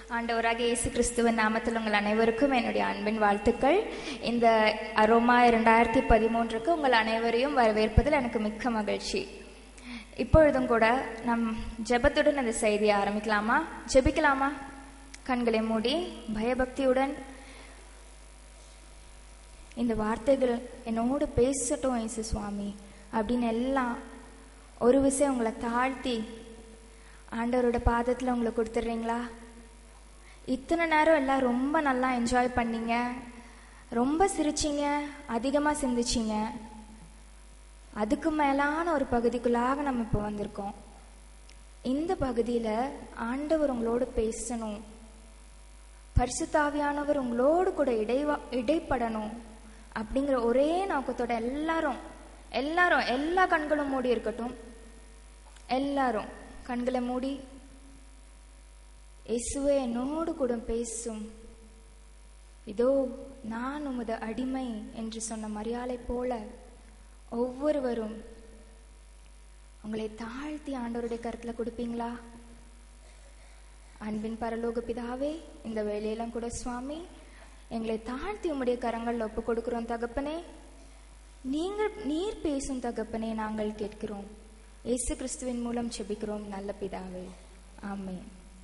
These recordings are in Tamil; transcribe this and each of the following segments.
ஆண்டவராக இயேசு கிறிஸ்துவின் நாமத்தில் உங்கள் அனைவருக்கும் என்னுடைய அன்பின் வாழ்த்துக்கள் இந்த அரோமா இரண்டாயிரத்தி பதிமூன்றுக்கு உங்கள் அனைவரையும் வரவேற்பதில் எனக்கு மிக்க மகிழ்ச்சி இப்பொழுதும் கூட நம் ஜெபத்துடன் இந்த செய்தியை ஆரம்பிக்கலாமா ஜெபிக்கலாமா கண்களை மூடி பயபக்தியுடன் இந்த வார்த்தைகள் என்னோடு பேசட்டும் இயேசு சுவாமி அப்படின்னு எல்லாம் ஒரு விஷயம் உங்களை தாழ்த்தி ஆண்டவரோட பாதத்தில் உங்களை கொடுத்துட்றீங்களா இத்தனை நேரம் எல்லாம் ரொம்ப நல்லா என்ஜாய் பண்ணீங்க ரொம்ப சிரிச்சிங்க அதிகமாக சிந்திச்சிங்க அதுக்கு மேலான ஒரு பகுதிக்குள்ளாக நம்ம இப்போ வந்திருக்கோம் இந்த பகுதியில் ஆண்டவர் உங்களோடு பேசணும் பரிசுத்தாவியானவர் உங்களோடு கூட இடைவா இடைப்படணும் அப்படிங்கிற ஒரே நோக்கத்தோட எல்லாரும் எல்லாரும் எல்லா கண்களும் மூடி இருக்கட்டும் எல்லாரும் கண்களை மூடி இயேசுவே என்னோடு கூட பேசும் இதோ நான் உமது அடிமை என்று சொன்ன மரியாதை போல ஒவ்வொருவரும் உங்களை தாழ்த்தி ஆண்டவருடைய கருத்துல கொடுப்பீங்களா அன்பின் பரலோக பிதாவே இந்த வேலையெல்லாம் கூட சுவாமி எங்களை தாழ்த்தி உம்முடைய கரங்களில் ஒப்பு கொடுக்கிறோம் தகப்பனே நீங்கள் நீர் பேசும் தகப்பனே நாங்கள் கேட்கிறோம் இயேசு கிறிஸ்துவின் மூலம் செபிக்கிறோம் நல்ல பிதாவே ஆமென்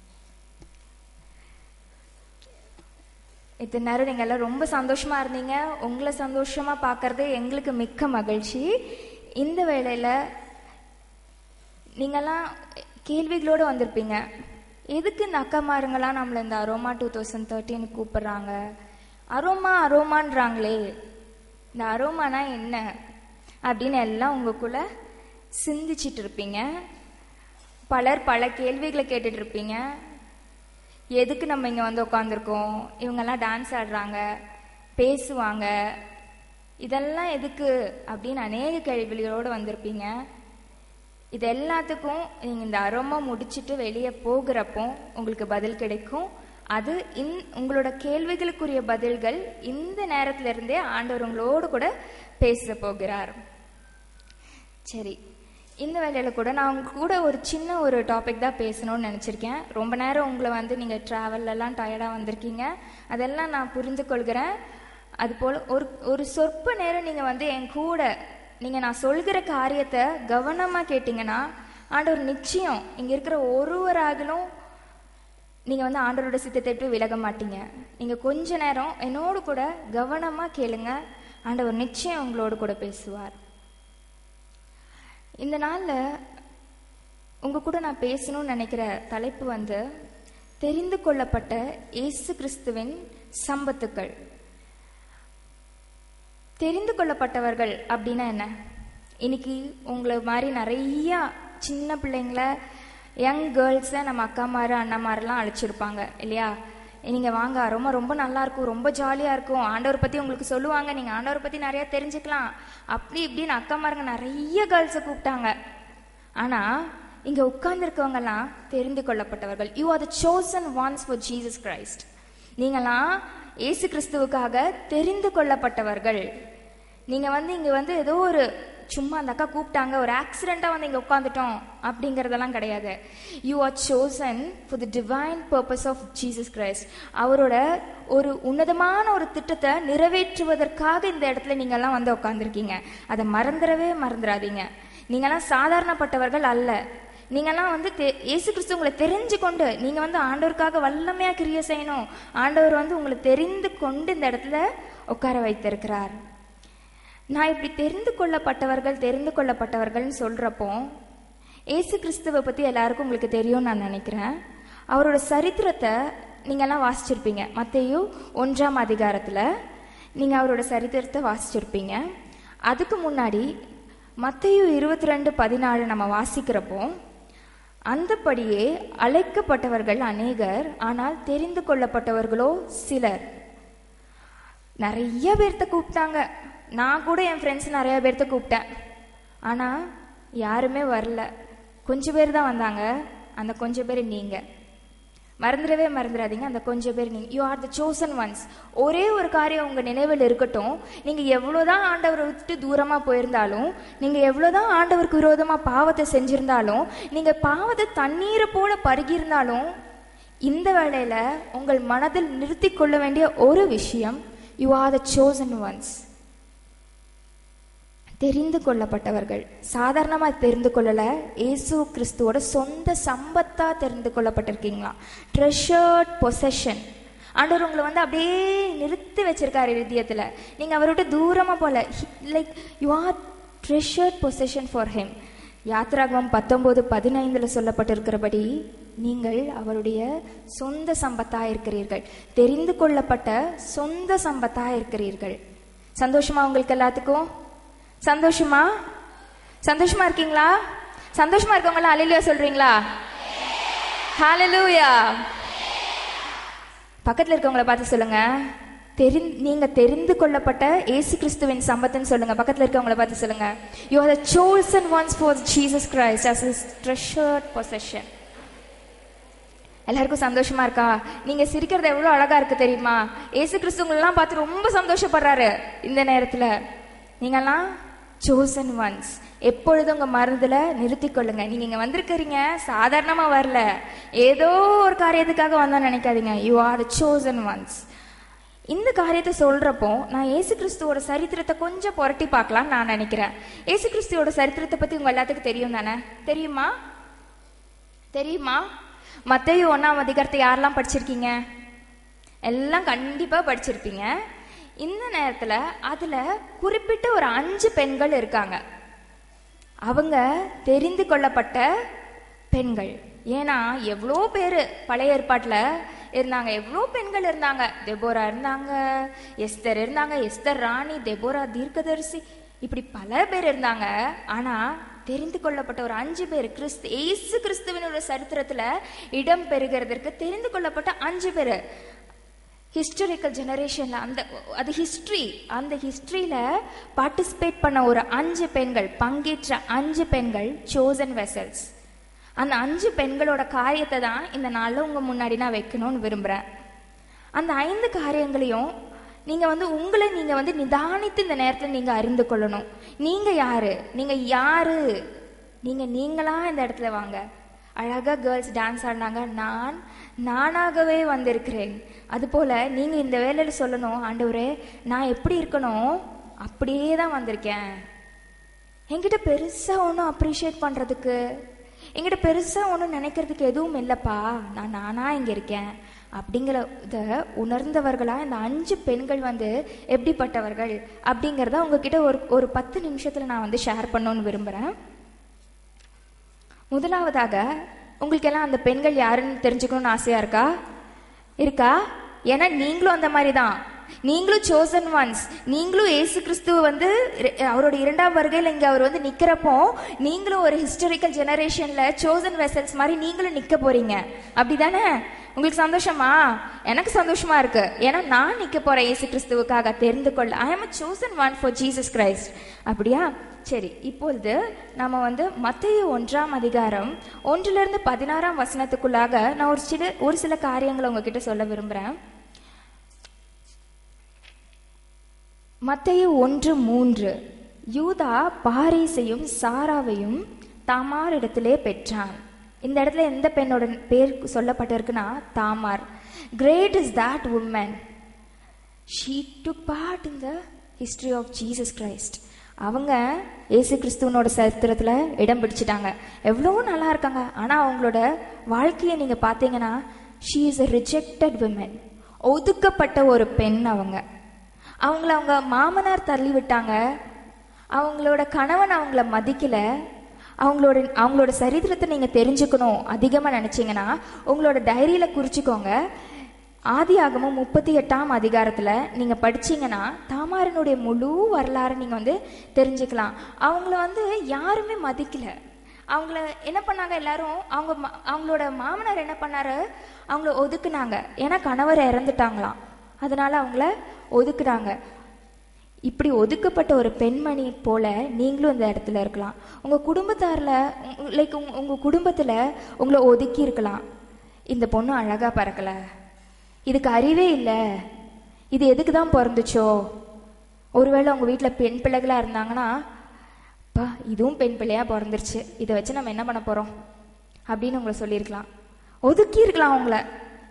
இத்தனை நேரம் நீங்க எல்லாம் ரொம்ப சந்தோஷமா இருந்தீங்க உங்களை சந்தோஷமா பார்க்கறது எங்களுக்கு மிக்க மகிழ்ச்சி இந்த வேளையில நீங்கெல்லாம் கேள்விகளோடு வந்திருப்பீங்க எதுக்கு இந்த அக்காமாருங்களாம் நம்மளை இந்த அரோமா டூ தௌசண்ட் தேர்ட்டின் கூப்பிடுறாங்க அரோமா அரோமான்றாங்களே இந்த அரோமானா என்ன அப்படின்னு எல்லாம் உங்களுக்குள்ள சிந்திச்சிட்டு இருப்பீங்க பலர் பல கேள்விகளை கேட்டுட்டு இருப்பீங்க எதுக்கு நம்ம இங்கே வந்து உட்காந்துருக்கோம் இவங்கெல்லாம் டான்ஸ் ஆடுறாங்க பேசுவாங்க இதெல்லாம் எதுக்கு அப்படின்னு அநேக கேள்விகளோடு வந்திருப்பீங்க இது எல்லாத்துக்கும் நீங்கள் இந்த அரோமா முடிச்சுட்டு வெளியே போகிறப்போ உங்களுக்கு பதில் கிடைக்கும் அது இன் உங்களோட கேள்விகளுக்குரிய பதில்கள் இந்த நேரத்துல இருந்தே ஆண்டவர் உங்களோடு கூட பேச போகிறார் சரி இந்த வேலையில கூட நான் உங்க கூட ஒரு சின்ன ஒரு டாபிக் தான் பேசணும்னு நினச்சிருக்கேன் ரொம்ப நேரம் உங்களை வந்து நீங்கள் ட்ராவல்லலாம் டயர்டாக வந்திருக்கீங்க அதெல்லாம் நான் புரிந்து கொள்கிறேன் அது போல் ஒரு ஒரு சொற்ப நேரம் நீங்கள் வந்து என் கூட நீங்கள் நான் சொல்கிற காரியத்தை கவனமாக கேட்டிங்கன்னா ஆண்டவர் நிச்சயம் இங்கே இருக்கிற ஒருவராகலும் நீங்கள் வந்து ஆண்டவரோட சித்தத்தை விட்டு விலக மாட்டீங்க நீங்கள் கொஞ்ச நேரம் என்னோடு கூட கவனமாக கேளுங்க ஆண்டவர் நிச்சயம் உங்களோடு கூட பேசுவார் இந்த நாளில் உங்க கூட நான் பேசணும்னு நினைக்கிற தலைப்பு வந்து தெரிந்து கொள்ளப்பட்ட இயேசு கிறிஸ்துவின் சம்பத்துக்கள் தெரிந்து கொள்ளப்பட்டவர்கள் அப்படின்னா என்ன இன்னைக்கு உங்களை மாதிரி நிறைய சின்ன பிள்ளைங்கள யங் கேர்ள்ஸை நம்ம அக்காமாரு அண்ணாமாரெல்லாம் அழைச்சிருப்பாங்க இல்லையா நீங்கள் வாங்க ரொம்ப ரொம்ப நல்லா இருக்கும் ரொம்ப ஜாலியாக இருக்கும் ஆண்டவர் பற்றி உங்களுக்கு சொல்லுவாங்க நீங்கள் ஆண்டவர் பற்றி நிறையா தெரிஞ்சுக்கலாம் அப்படி இப்படின்னு அக்காமாருங்க நிறைய கேர்ள்ஸை கூப்பிட்டாங்க ஆனால் இங்கே உட்கார்ந்துருக்கவங்கலாம் தெரிந்து கொள்ளப்பட்டவர்கள் you are the chosen ones for Jesus Christ நீங்களாம் இயேசு கிறிஸ்துவுக்காக தெரிந்து கொள்ளப்பட்டவர்கள் நீங்கள் வந்து இங்கே வந்து ஏதோ ஒரு சும்மா அந்த அக்கா கூப்பிட்டாங்க ஒரு ஆக்சிடெண்ட்டாக வந்து இங்கே உட்காந்துட்டோம் அப்படிங்கிறதெல்லாம் கிடையாது you are chosen for the divine purpose of Jesus Christ அவரோட ஒரு உன்னதமான ஒரு திட்டத்தை நிறைவேற்றுவதற்காக இந்த இடத்துல நீங்கள்லாம் வந்து உட்காந்துருக்கீங்க அதை மறந்துடவே மறந்துடாதீங்க நீங்கள்லாம் சாதாரணப்பட்டவர்கள் அல்ல நீங்கள்லாம் வந்து தெ- இயேசு கிறிஸ்து உங்களை தெரிஞ்சு கொண்டு நீங்கள் வந்து ஆண்டவருக்காக வல்லமையாக கிரிய செய்யணும் ஆண்டவர் வந்து உங்களை தெரிந்து கொண்டு இந்த இடத்துல உட்கார வைத்திருக்கிறார் நான் இப்படி தெரிந்து கொள்ளப்பட்டவர்கள் தெரிந்து கொள்ளப்பட்டவர்கள்னு சொல்கிறப்போ இயேசு கிறிஸ்துவை பற்றி எல்லாருக்கும் உங்களுக்கு தெரியும்னு நான் நினைக்கிறேன் அவரோட சரித்திரத்தை நீங்கள்லாம் வாசிச்சிருப்பீங்க மத்தேயு ஒன்றாம் அதிகாரத்தில் நீங்கள் அவரோட சரித்திரத்தை வாசிச்சிருப்பீங்க அதுக்கு முன்னாடி மத்தேயு இருபத்தி ரெண்டு பதினாலு நம்ம வாசிக்கிறப்போ அந்தபடியே அழைக்கப்பட்டவர்கள் அநேகர் ஆனால் தெரிந்து கொள்ளப்பட்டவர்களோ சிலர் நிறைய பேர்த்த கூப்பிட்டாங்க நான் கூட என் ஃப்ரெண்ட்ஸ் நிறைய பேர்த்த கூப்பிட்டேன் ஆனால் யாருமே வரல கொஞ்சம் பேர் தான் வந்தாங்க அந்த கொஞ்சம் பேர் நீங்கள் மறந்துடவே மறந்துடாதீங்க அந்த கொஞ்சம் பேர் நீங்க you are the chosen ones ஒரே ஒரு காரியம் உங்க நினைவில் இருக்கட்டும் நீங்க எவ்வளவுதான் ஆண்டவரை விட்டு தூரமா போயிருந்தாலும் நீங்க எவ்வளவுதான் ஆண்டவருக்கு விரோதமா பாவத்தை செஞ்சிருந்தாலும் நீங்க பாவத்தை தண்ணீரை போல பருகியிருந்தாலும் இந்த வேளையில உங்கள் மனதில் நிறுத்தி கொள்ள வேண்டிய ஒரு விஷயம் you are the chosen ones தெரிந்து கொள்ளப்பட்டவர்கள் சாதாரணமா தெரிந்து கொள்ளல இயேசு கிறிஸ்துவோட சொந்த சம்பத்தா தெரிந்து கொள்ளப்பட்டிருக்கீங்களா ட்ரெஷர்ட் பொசஷன் ஆண்டவர் உங்களை வந்து அப்படியே நிறுத்தி வச்சிருக்காரு இதயத்துல நீங்க அவரை விட்டு தூரமா போல like you are treasured possession for him யாத்ராகமம் பத்தொன்பது பதினைந்துல சொல்லப்பட்டிருக்கிறபடி நீங்கள் அவருடைய சொந்த சம்பத்தா இருக்கிறீர்கள் தெரிந்து கொள்ளப்பட்ட சொந்த சம்பத்தா இருக்கிறீர்கள் சந்தோஷமா உங்களுக்கு எல்லாத்துக்கும் சந்தோஷமா சந்தோஷமா இருக்கீங்களா சந்தோஷமா இருக்கவங்களா அலையிலையா சொல்றீங்களா ஹalleluya பக்கத்துல இருக்கவங்கள பார்த்து சொல்லுங்க தெரி நீங்க தெரிந்து கொள்ளப்பட்ட இயேசு கிறிஸ்துவின் சம்பத்துன்னு சொல்லுங்க பக்கத்துல இருக்கவங்கள பார்த்து சொல்லுங்க you are the chosen ones for Jesus Christ as his treasured possession எல்லாருக்கும் சந்தோஷமா இருக்கா நீங்க சிரிக்கிறது எவ்வளவு அழகா இருக்கு தெரியுமா ஏசு கிறிஸ்துவங்களெல்லாம் பார்த்து ரொம்ப சந்தோஷப்படுறாரு இந்த நேரத்துல நீங்கெல்லாம் chosen ones எப்பொழுதும் உங்க மருந்துல நிறுத்தி கொள்ளுங்க நீங்க இங்க வந்திருக்கிறீங்க சாதாரணமா வரல ஏதோ ஒரு காரியத்துக்காக வந்தோம்னு நினைக்காதீங்க you are the chosen ones இந்த காரியத்தை சொல்றப்போ நான் ஏசு கிறிஸ்துவோட சரித்திரத்தை கொஞ்சம் புரட்டி பார்க்கலாம் நான் நினைக்கிறேன் ஏசு கிறிஸ்துவோட சரித்திரத்தை பத்தி உங்க எல்லாத்துக்கும் தெரியும் தானே தெரியுமா தெரியுமா மத்தேயு ஒன்னாம் அதிகாரத்தை யாரெல்லாம் படிச்சிருக்கீங்க எல்லாம் கண்டிப்பா படிச்சிருப்பீங்க இந்த நேரத்துல அதுல குறிப்பிட்ட ஒரு அஞ்சு பெண்கள் இருக்காங்க அவங்க தெரிந்து கொள்ளப்பட்ட பெண்கள் ஏன்னா எவ்வளோ பேர் பழைய ஏற்பாட்டில் இருந்தாங்க எவ்வளோ பெண்கள் இருந்தாங்க தெபோரா இருந்தாங்க எஸ்தர் இருந்தாங்க எஸ்தர் ராணி தெபோரா தீர்க்கதரிசி இப்படி பல பேர் இருந்தாங்க ஆனா தெரிந்து கொள்ளப்பட்ட ஒரு அஞ்சு பேர் கிறிஸ்து ஏசு கிறிஸ்துவினோட சரித்திரத்துல இடம் பெறுகிறதற்கு தெரிந்து கொள்ளப்பட்ட அஞ்சு பேர் ஹிஸ்டாரிக்கல் ஜெனரேஷன்ல அந்த அது ஹிஸ்டரி அந்த ஹிஸ்டரியில பார்ட்டிசிபேட் பண்ண ஒரு அஞ்சு பெண்கள் பங்கேற்ற அஞ்சு பெண்கள் chosen வெசல்ஸ் அந்த அஞ்சு பெண்களோட காரியத்தை தான் இந்த நாள்ல உங்க முன்னாடி நான் வைக்கணும்னு விரும்புறேன் அந்த ஐந்து காரியங்களையும் நீங்க வந்து உங்களை நீங்க வந்து நிதானித்து இந்த நேரத்துல நீங்க அறிந்து கொள்ளணும் நீங்க யாரு நீங்க யாரு நீங்க நீங்களா இந்த இடத்துல வாங்க அழகா கேர்ள்ஸ் டான்ஸ் ஆடினாங்க நான் நானாகவே வந்திருக்கிறேன் அதுபோல நீங்க இந்த வேலையில சொல்லணும் ஆண்டவரே நான் எப்படி இருக்கணும் அப்படியே தான் வந்திருக்கேன் என்கிட்ட பெருசா ஒன்றும் அப்ரிஷியேட் பண்றதுக்கு என்கிட்ட பெருசா ஒன்றும் நினைக்கிறதுக்கு எதுவும் இல்லப்பா நான் நானா இங்க இருக்கேன் அப்படிங்கிறத உணர்ந்தவர்களா இந்த அஞ்சு பெண்கள் வந்து எப்படிப்பட்டவர்கள் அப்படிங்கிறத உங்ககிட்ட ஒரு ஒரு பத்து நிமிஷத்துல நான் வந்து ஷேர் பண்ணணும்னு விரும்புறேன் முதலாவதாக உங்களுக்கு எல்லாம் அந்த பெண்கள் யாருன்னு தெரிஞ்சுக்கணும்னு ஆசையா இருக்கா இருக்கா ஏன்னா நீங்களும் அந்த மாதிரி தான் நீங்களும் chosen ones நீங்களும் ஏசு கிறிஸ்துவ வந்து இர- அவரோட இரண்டாம் வருகையில் இங்க அவர் வந்து நிக்கிறப்போ நீங்களும் ஒரு ஹிஸ்டாரிக்கல் ஜெனரேஷன்ல chosen vessels மாதிரி நீங்களும் நிக்க போறீங்க அப்படிதானே உங்களுக்கு சந்தோஷமா எனக்கு சந்தோஷமா இருக்கு ஏன்னா நான் நிக்க போறேன் இயேசு கிறிஸ்துவுக்காக தெரிந்து கொள்ள I am chosen one for Jesus Christ அப்படியா சரி இப்பொழுது நம்ம வந்து மத்திய ஒன்றாம் அதிகாரம் ஒன்றிலிருந்து பதினாறாம் வசனத்துக்குள்ளாக நான் ஒரு சில ஒரு சில காரியங்களை உங்ககிட்ட சொல்ல விரும்புறேன் மத்தேயு ஒன்று மூன்று யூதா பாரீசையும் சாராவையும் தாமாரிடத்திலே பெற்றான் இந்த இடத்துல எந்த பெண்ணோட பேர் சொல்லப்பட்டிருக்குன்னா Tamar great is that woman she took part in the history of Jesus Christ அவங்க இயேசு கிறிஸ்துவனோட சரித்திரத்துல இடம் பிடிச்சிட்டாங்க எவ்வளோ நல்லா இருக்காங்க ஆனா அவங்களோட வாழ்க்கையை நீங்க பார்த்தீங்கன்னா she is a rejected woman ஒதுக்கப்பட்ட ஒரு பெண் அவங்க அவங்கள அவங்க மாமனார் தள்ளி விட்டாங்க அவங்களோட கணவன் அவங்கள மதிக்கல அவங்களோட அவங்களோட சரித்திரத்தை நீங்க தெரிஞ்சுக்கணும் அதிகமா நினைச்சீங்கன்னா உங்களோட டைரியில குறிச்சுக்கோங்க ஆதியாகமம் முப்பத்தி எட்டாம் அதிகாரத்துல நீங்க படிச்சீங்கன்னா தாமாரனுடைய முழு வரலாறு நீங்க வந்து தெரிஞ்சுக்கலாம் அவங்கள வந்து யாருமே மதிக்கல அவங்கள என்ன பண்ணாங்க எல்லாரும் அவங்க ம- அவங்களோட மாமனார் என்ன பண்ணாரு அவங்கள ஒதுக்குனாங்க ஏன்னா கணவர் இறந்துட்டாங்களாம் அதனால அவங்கள ஒதுக்குனாங்க இப்படி ஒதுக்கப்பட்ட ஒரு பெண்மணி போல நீங்களும் இந்த இடத்துல இருக்கலாம் உங்க குடும்பத்தார்ல லைக் உங்க குடும்பத்துல உங்களை ஒதுக்கி இருக்கலாம் இந்த பொண்ணு அழகா பறக்கல இதுக்கு அறிவே இல்லை இது எதுக்கு தான் பிறந்துச்சோ ஒருவேளை உங்க வீட்ல பெண் பிள்ளைகளா இருந்தாங்கன்னா பா இதுவும் பெண் பிள்ளையா பிறந்துருச்சு இதை வச்சு நம்ம என்ன பண்ண போறோம் அப்படின்னு உங்களை சொல்லியிருக்கலாம் ஒதுக்கி இருக்கலாம் அவங்கள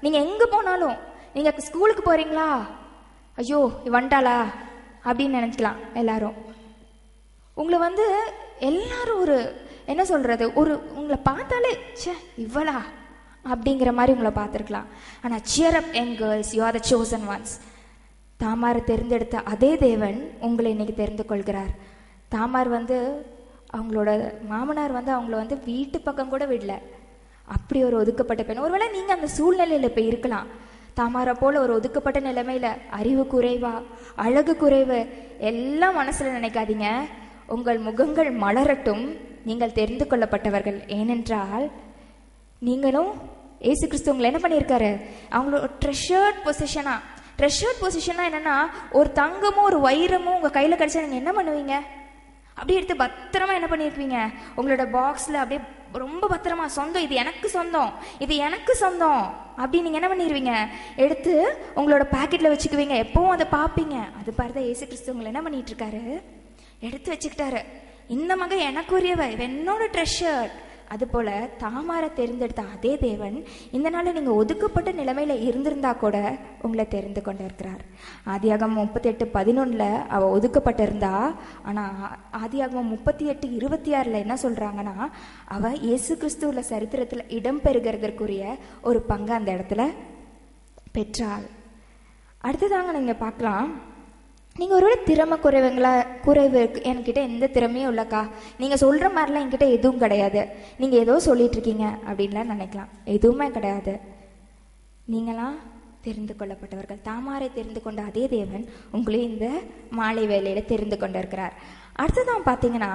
நீங்க எங்க போனாலும் நீங்க ஸ்கூலுக்கு போறீங்களா ஐயோ இவ வந்துட்டாளா அப்படின்னு நினைக்கலாம் எல்லாரும் உங்களை வந்து எல்லாரும் ஒரு என்ன சொல்றது ஒரு உங்களை பார்த்தாலே ச்சே இவ்வளா அப்படிங்கிற மாதிரி உங்களை பார்த்துருக்கலாம் ஆனால் cheer up young girls you are the chosen ones தாமாரை தேர்ந்தெடுத்த அதே தேவன் உங்களை இன்னைக்கு தெரிந்து கொள்கிறார் தாமார் வந்து அவங்களோட மாமனார் வந்து அவங்கள வந்து வீட்டு பக்கம் கூட விடல அப்படி ஒரு ஒதுக்கப்பட்ட பெண் ஒருவேளை நீங்க அந்த சூழ்நிலையில இப்ப இருக்கலாம் தாமாரை போல ஒரு ஒதுக்கப்பட்ட நிலைமையில அறிவு குறைவா அழகு குறைவு எல்லாம் மனசுல நினைக்காதீங்க உங்கள் முகங்கள் மலரட்டும் நீங்கள் தெரிந்து கொள்ளப்பட்டவர்கள் ஏனென்றால் நீங்களும் ஏசு கிறிஸ்து உங்களை என்ன பண்ணியிருக்காரு அவங்களோட ட்ரெஷர்ட் பொசிஷனா ட்ரெஷர்ட் பொசிஷனா என்னன்னா ஒரு தங்கமும் ஒரு வைரமும் உங்க கையில கிடைச்சா நீங்க என்ன பண்ணுவீங்க அப்படியே எடுத்து பத்திரமா என்ன பண்ணிருப்பீங்க உங்களோட பாக்ஸ்ல அப்படியே ரொம்ப பத்திரமா சொந்தம் இது எனக்கு சொந்தம் இது எனக்கு சொந்தம் அப்படி நீங்க என்ன பண்ணிடுவீங்க எடுத்து உங்களோட பாக்கெட்ல வச்சுக்குவீங்க எப்பவும் அதை பார்ப்பீங்க அது பாருதான் ஏசு கிறிஸ்து உங்களை என்ன பண்ணிட்டு இருக்காரு எடுத்து வச்சுக்கிட்டாரு இந்த மகன் எனக்குரியவ இவ என்னோட ட்ரெஷர் அதுபோல தாமாரை தேர்ந்தெடுத்த அதே தேவன் இந்த நாளில் நீங்க ஒதுக்கப்பட்ட நிலைமையில இருந்திருந்தா கூட உங்களை தெரிந்து கொண்டிருக்கிறார் ஆதியாகமம் முப்பத்தி எட்டு பதினொன்னுல அவ ஒதுக்கப்பட்டிருந்தா ஆனா ஆதியாகமம் முப்பத்தி எட்டு இருபத்தி ஆறுல என்ன சொல்றாங்கன்னா அவ இயேசு கிறிஸ்துவுல சரித்திரத்துல இடம் பெறுகிறதற்குரிய ஒரு பங்கு அந்த இடத்துல பெற்றாள் அடுத்ததாங்க நீங்க பார்க்கலாம் நீங்கள் ஒருவேளை திறமை குறைவுங்களா குறைவு இருக்கு என்கிட்ட எந்த திறமையும் இல்லைக்கா நீங்கள் சொல்கிற மாதிரிலாம் என்கிட்ட எதுவும் கிடையாது நீங்கள் ஏதோ சொல்லிட்டு இருக்கீங்க அப்படின்லாம் நினைக்கலாம் எதுவுமே கிடையாது நீங்களாம் தெரிந்து கொள்ளப்பட்டவர்கள் தாமாரை தெரிந்து கொண்ட அதே தேவன் உங்களையும் இந்த மாலை வேலையில தெரிந்து கொண்டிருக்கிறார் அடுத்ததான் பார்த்தீங்கன்னா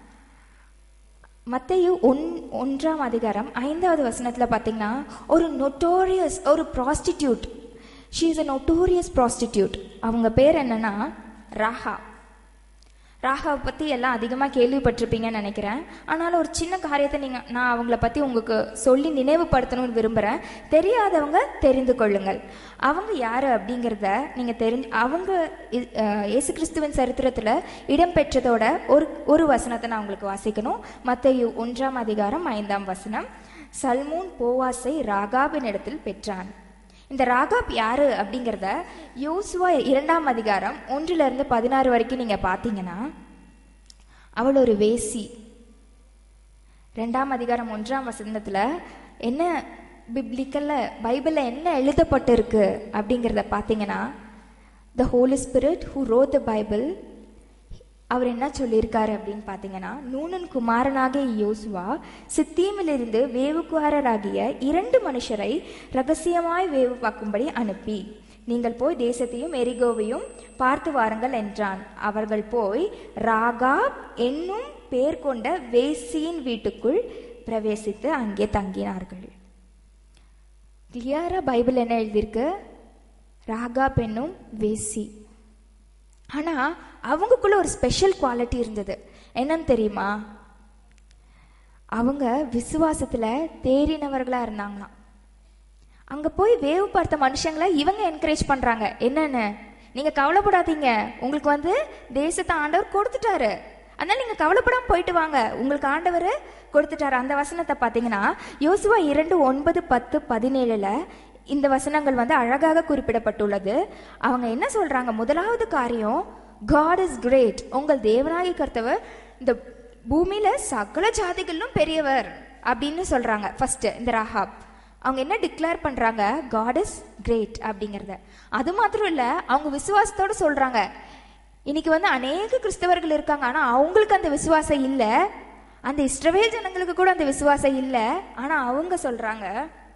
மத்தையு ஒன் ஒன்றாம் அதிகாரம் ஐந்தாவது வசனத்தில் பார்த்தீங்கன்னா ஒரு நொட்டோரியஸ் ஒரு prostitute she is a notorious prostitute அவங்க பேர் என்னன்னா ராஹா ராகாவை பற்றி எல்லாம் அதிகமாக கேள்விப்பட்டிருப்பீங்கன்னு நினைக்கிறேன் ஆனாலும் ஒரு சின்ன காரியத்தை நீங்கள் நான் அவங்கள பற்றி உங்களுக்கு சொல்லி நினைவுபடுத்தணும்னு விரும்புகிறேன் தெரியாதவங்க தெரிந்து கொள்ளுங்கள் அவங்க யார் அப்படிங்கிறத நீங்கள் தெரிஞ்சு அவங்க இ- அஹ், இயேசு கிறிஸ்துவின் சரித்திரத்தில் இடம்பெற்றதோட ஒரு ஒரு வசனத்தை நான் உங்களுக்கு வாசிக்கணும் மத்தேயு ஒன்றாம் அதிகாரம் ஐந்தாம் வசனம் சல்மூன் போவாஸை ராகாபின் இடத்தில் பெற்றான் இந்த ராகாப் யாரு அப்படிங்கிறத யோசுவா இரண்டாம் அதிகாரம் ஒன்றுல இருந்து பதினாறு வரைக்கும் நீங்க பாத்தீங்கன்னா அவள் ஒரு வேசி ரெண்டாம் அதிகாரம் ஒன்றாம் வசனத்துல என்ன பிப்ளிக்கல்ல பைபிள்ல என்ன எழுதப்பட்டிருக்கு அப்படிங்கிறத பார்த்தீங்கன்னா the Holy Spirit who wrote the Bible அவர் என்ன சொல்லியிருக்காரு அப்படின்னு பார்த்தீங்கன்னா நூனன் குமாரனாகிய யோசுவா சித்தீமிலிருந்து வேவுக்காரராகிய இரண்டு மனுஷரை ரகசியமாய் வேவு பார்க்கும்படி அனுப்பி நீங்கள் போய் தேசத்தையும் எரிகோவையும் பார்த்து வாருங்கள் என்றான் அவர்கள் போய் ராகாப் என்னும் பேர் கொண்ட வேசியின் வீட்டுக்குள் பிரவேசித்து அங்கே தங்கினார்கள் கிளியரா பைபிள் என்ன எழுதியிருக்கு ராகாப் என்னும் வேசி ஆனா அவங்களுக்குள்ள ஒரு ஸ்பெஷல் குவாலிட்டி இருந்தது என்னன்னு தெரியுமா அவங்க விசுவாசத்துல தேறினவர்களா இருந்தாங்களாம் அங்க போய் வேவு பார்த்த மனுஷங்களை இவங்க என்கரேஜ் பண்றாங்க என்னன்னு நீங்க கவலைப்படாதீங்க உங்களுக்கு வந்து தேசத்தை ஆண்டவர் கொடுத்துட்டாரு அதனால நீங்க கவலைப்படாம போயிட்டு வாங்க உங்களுக்கு ஆண்டவர் கொடுத்துட்டாரு அந்த வசனத்தை பாத்தீங்கன்னா யோசுவா இரண்டு ஒன்பது பத்து பதினேழுல இந்த வசனங்கள் வந்து அழகாக குறிப்பிடப்பட்டுள்ளது அவங்க என்ன சொல்றாங்க முதலாவது காரியம் காட் இஸ் கிரேட் உங்கள் தேவனாகி கர்த்தவர் இந்த பூமியில சகல ஜாதிகளிலும் பெரியவர் அப்படின்னு சொல்றாங்க ஃபர்ஸ்ட் இந்த ராஹாப் அவங்க என்ன டிக்ளேர் பண்றாங்க காட் இஸ் கிரேட் அப்படிங்கறத அது மாத்திரம் இல்ல அவங்க விசுவாசத்தோட சொல்றாங்க இன்னைக்கு வந்து அநேக கிறிஸ்தவர்கள் இருக்காங்க ஆனா அவங்களுக்கு அந்த விசுவாசம் இல்ல அந்த இஸ்ரவேல் ஜனங்களுக்கு கூட அந்த விசுவாசம் இல்ல ஆனா அவங்க சொல்றாங்க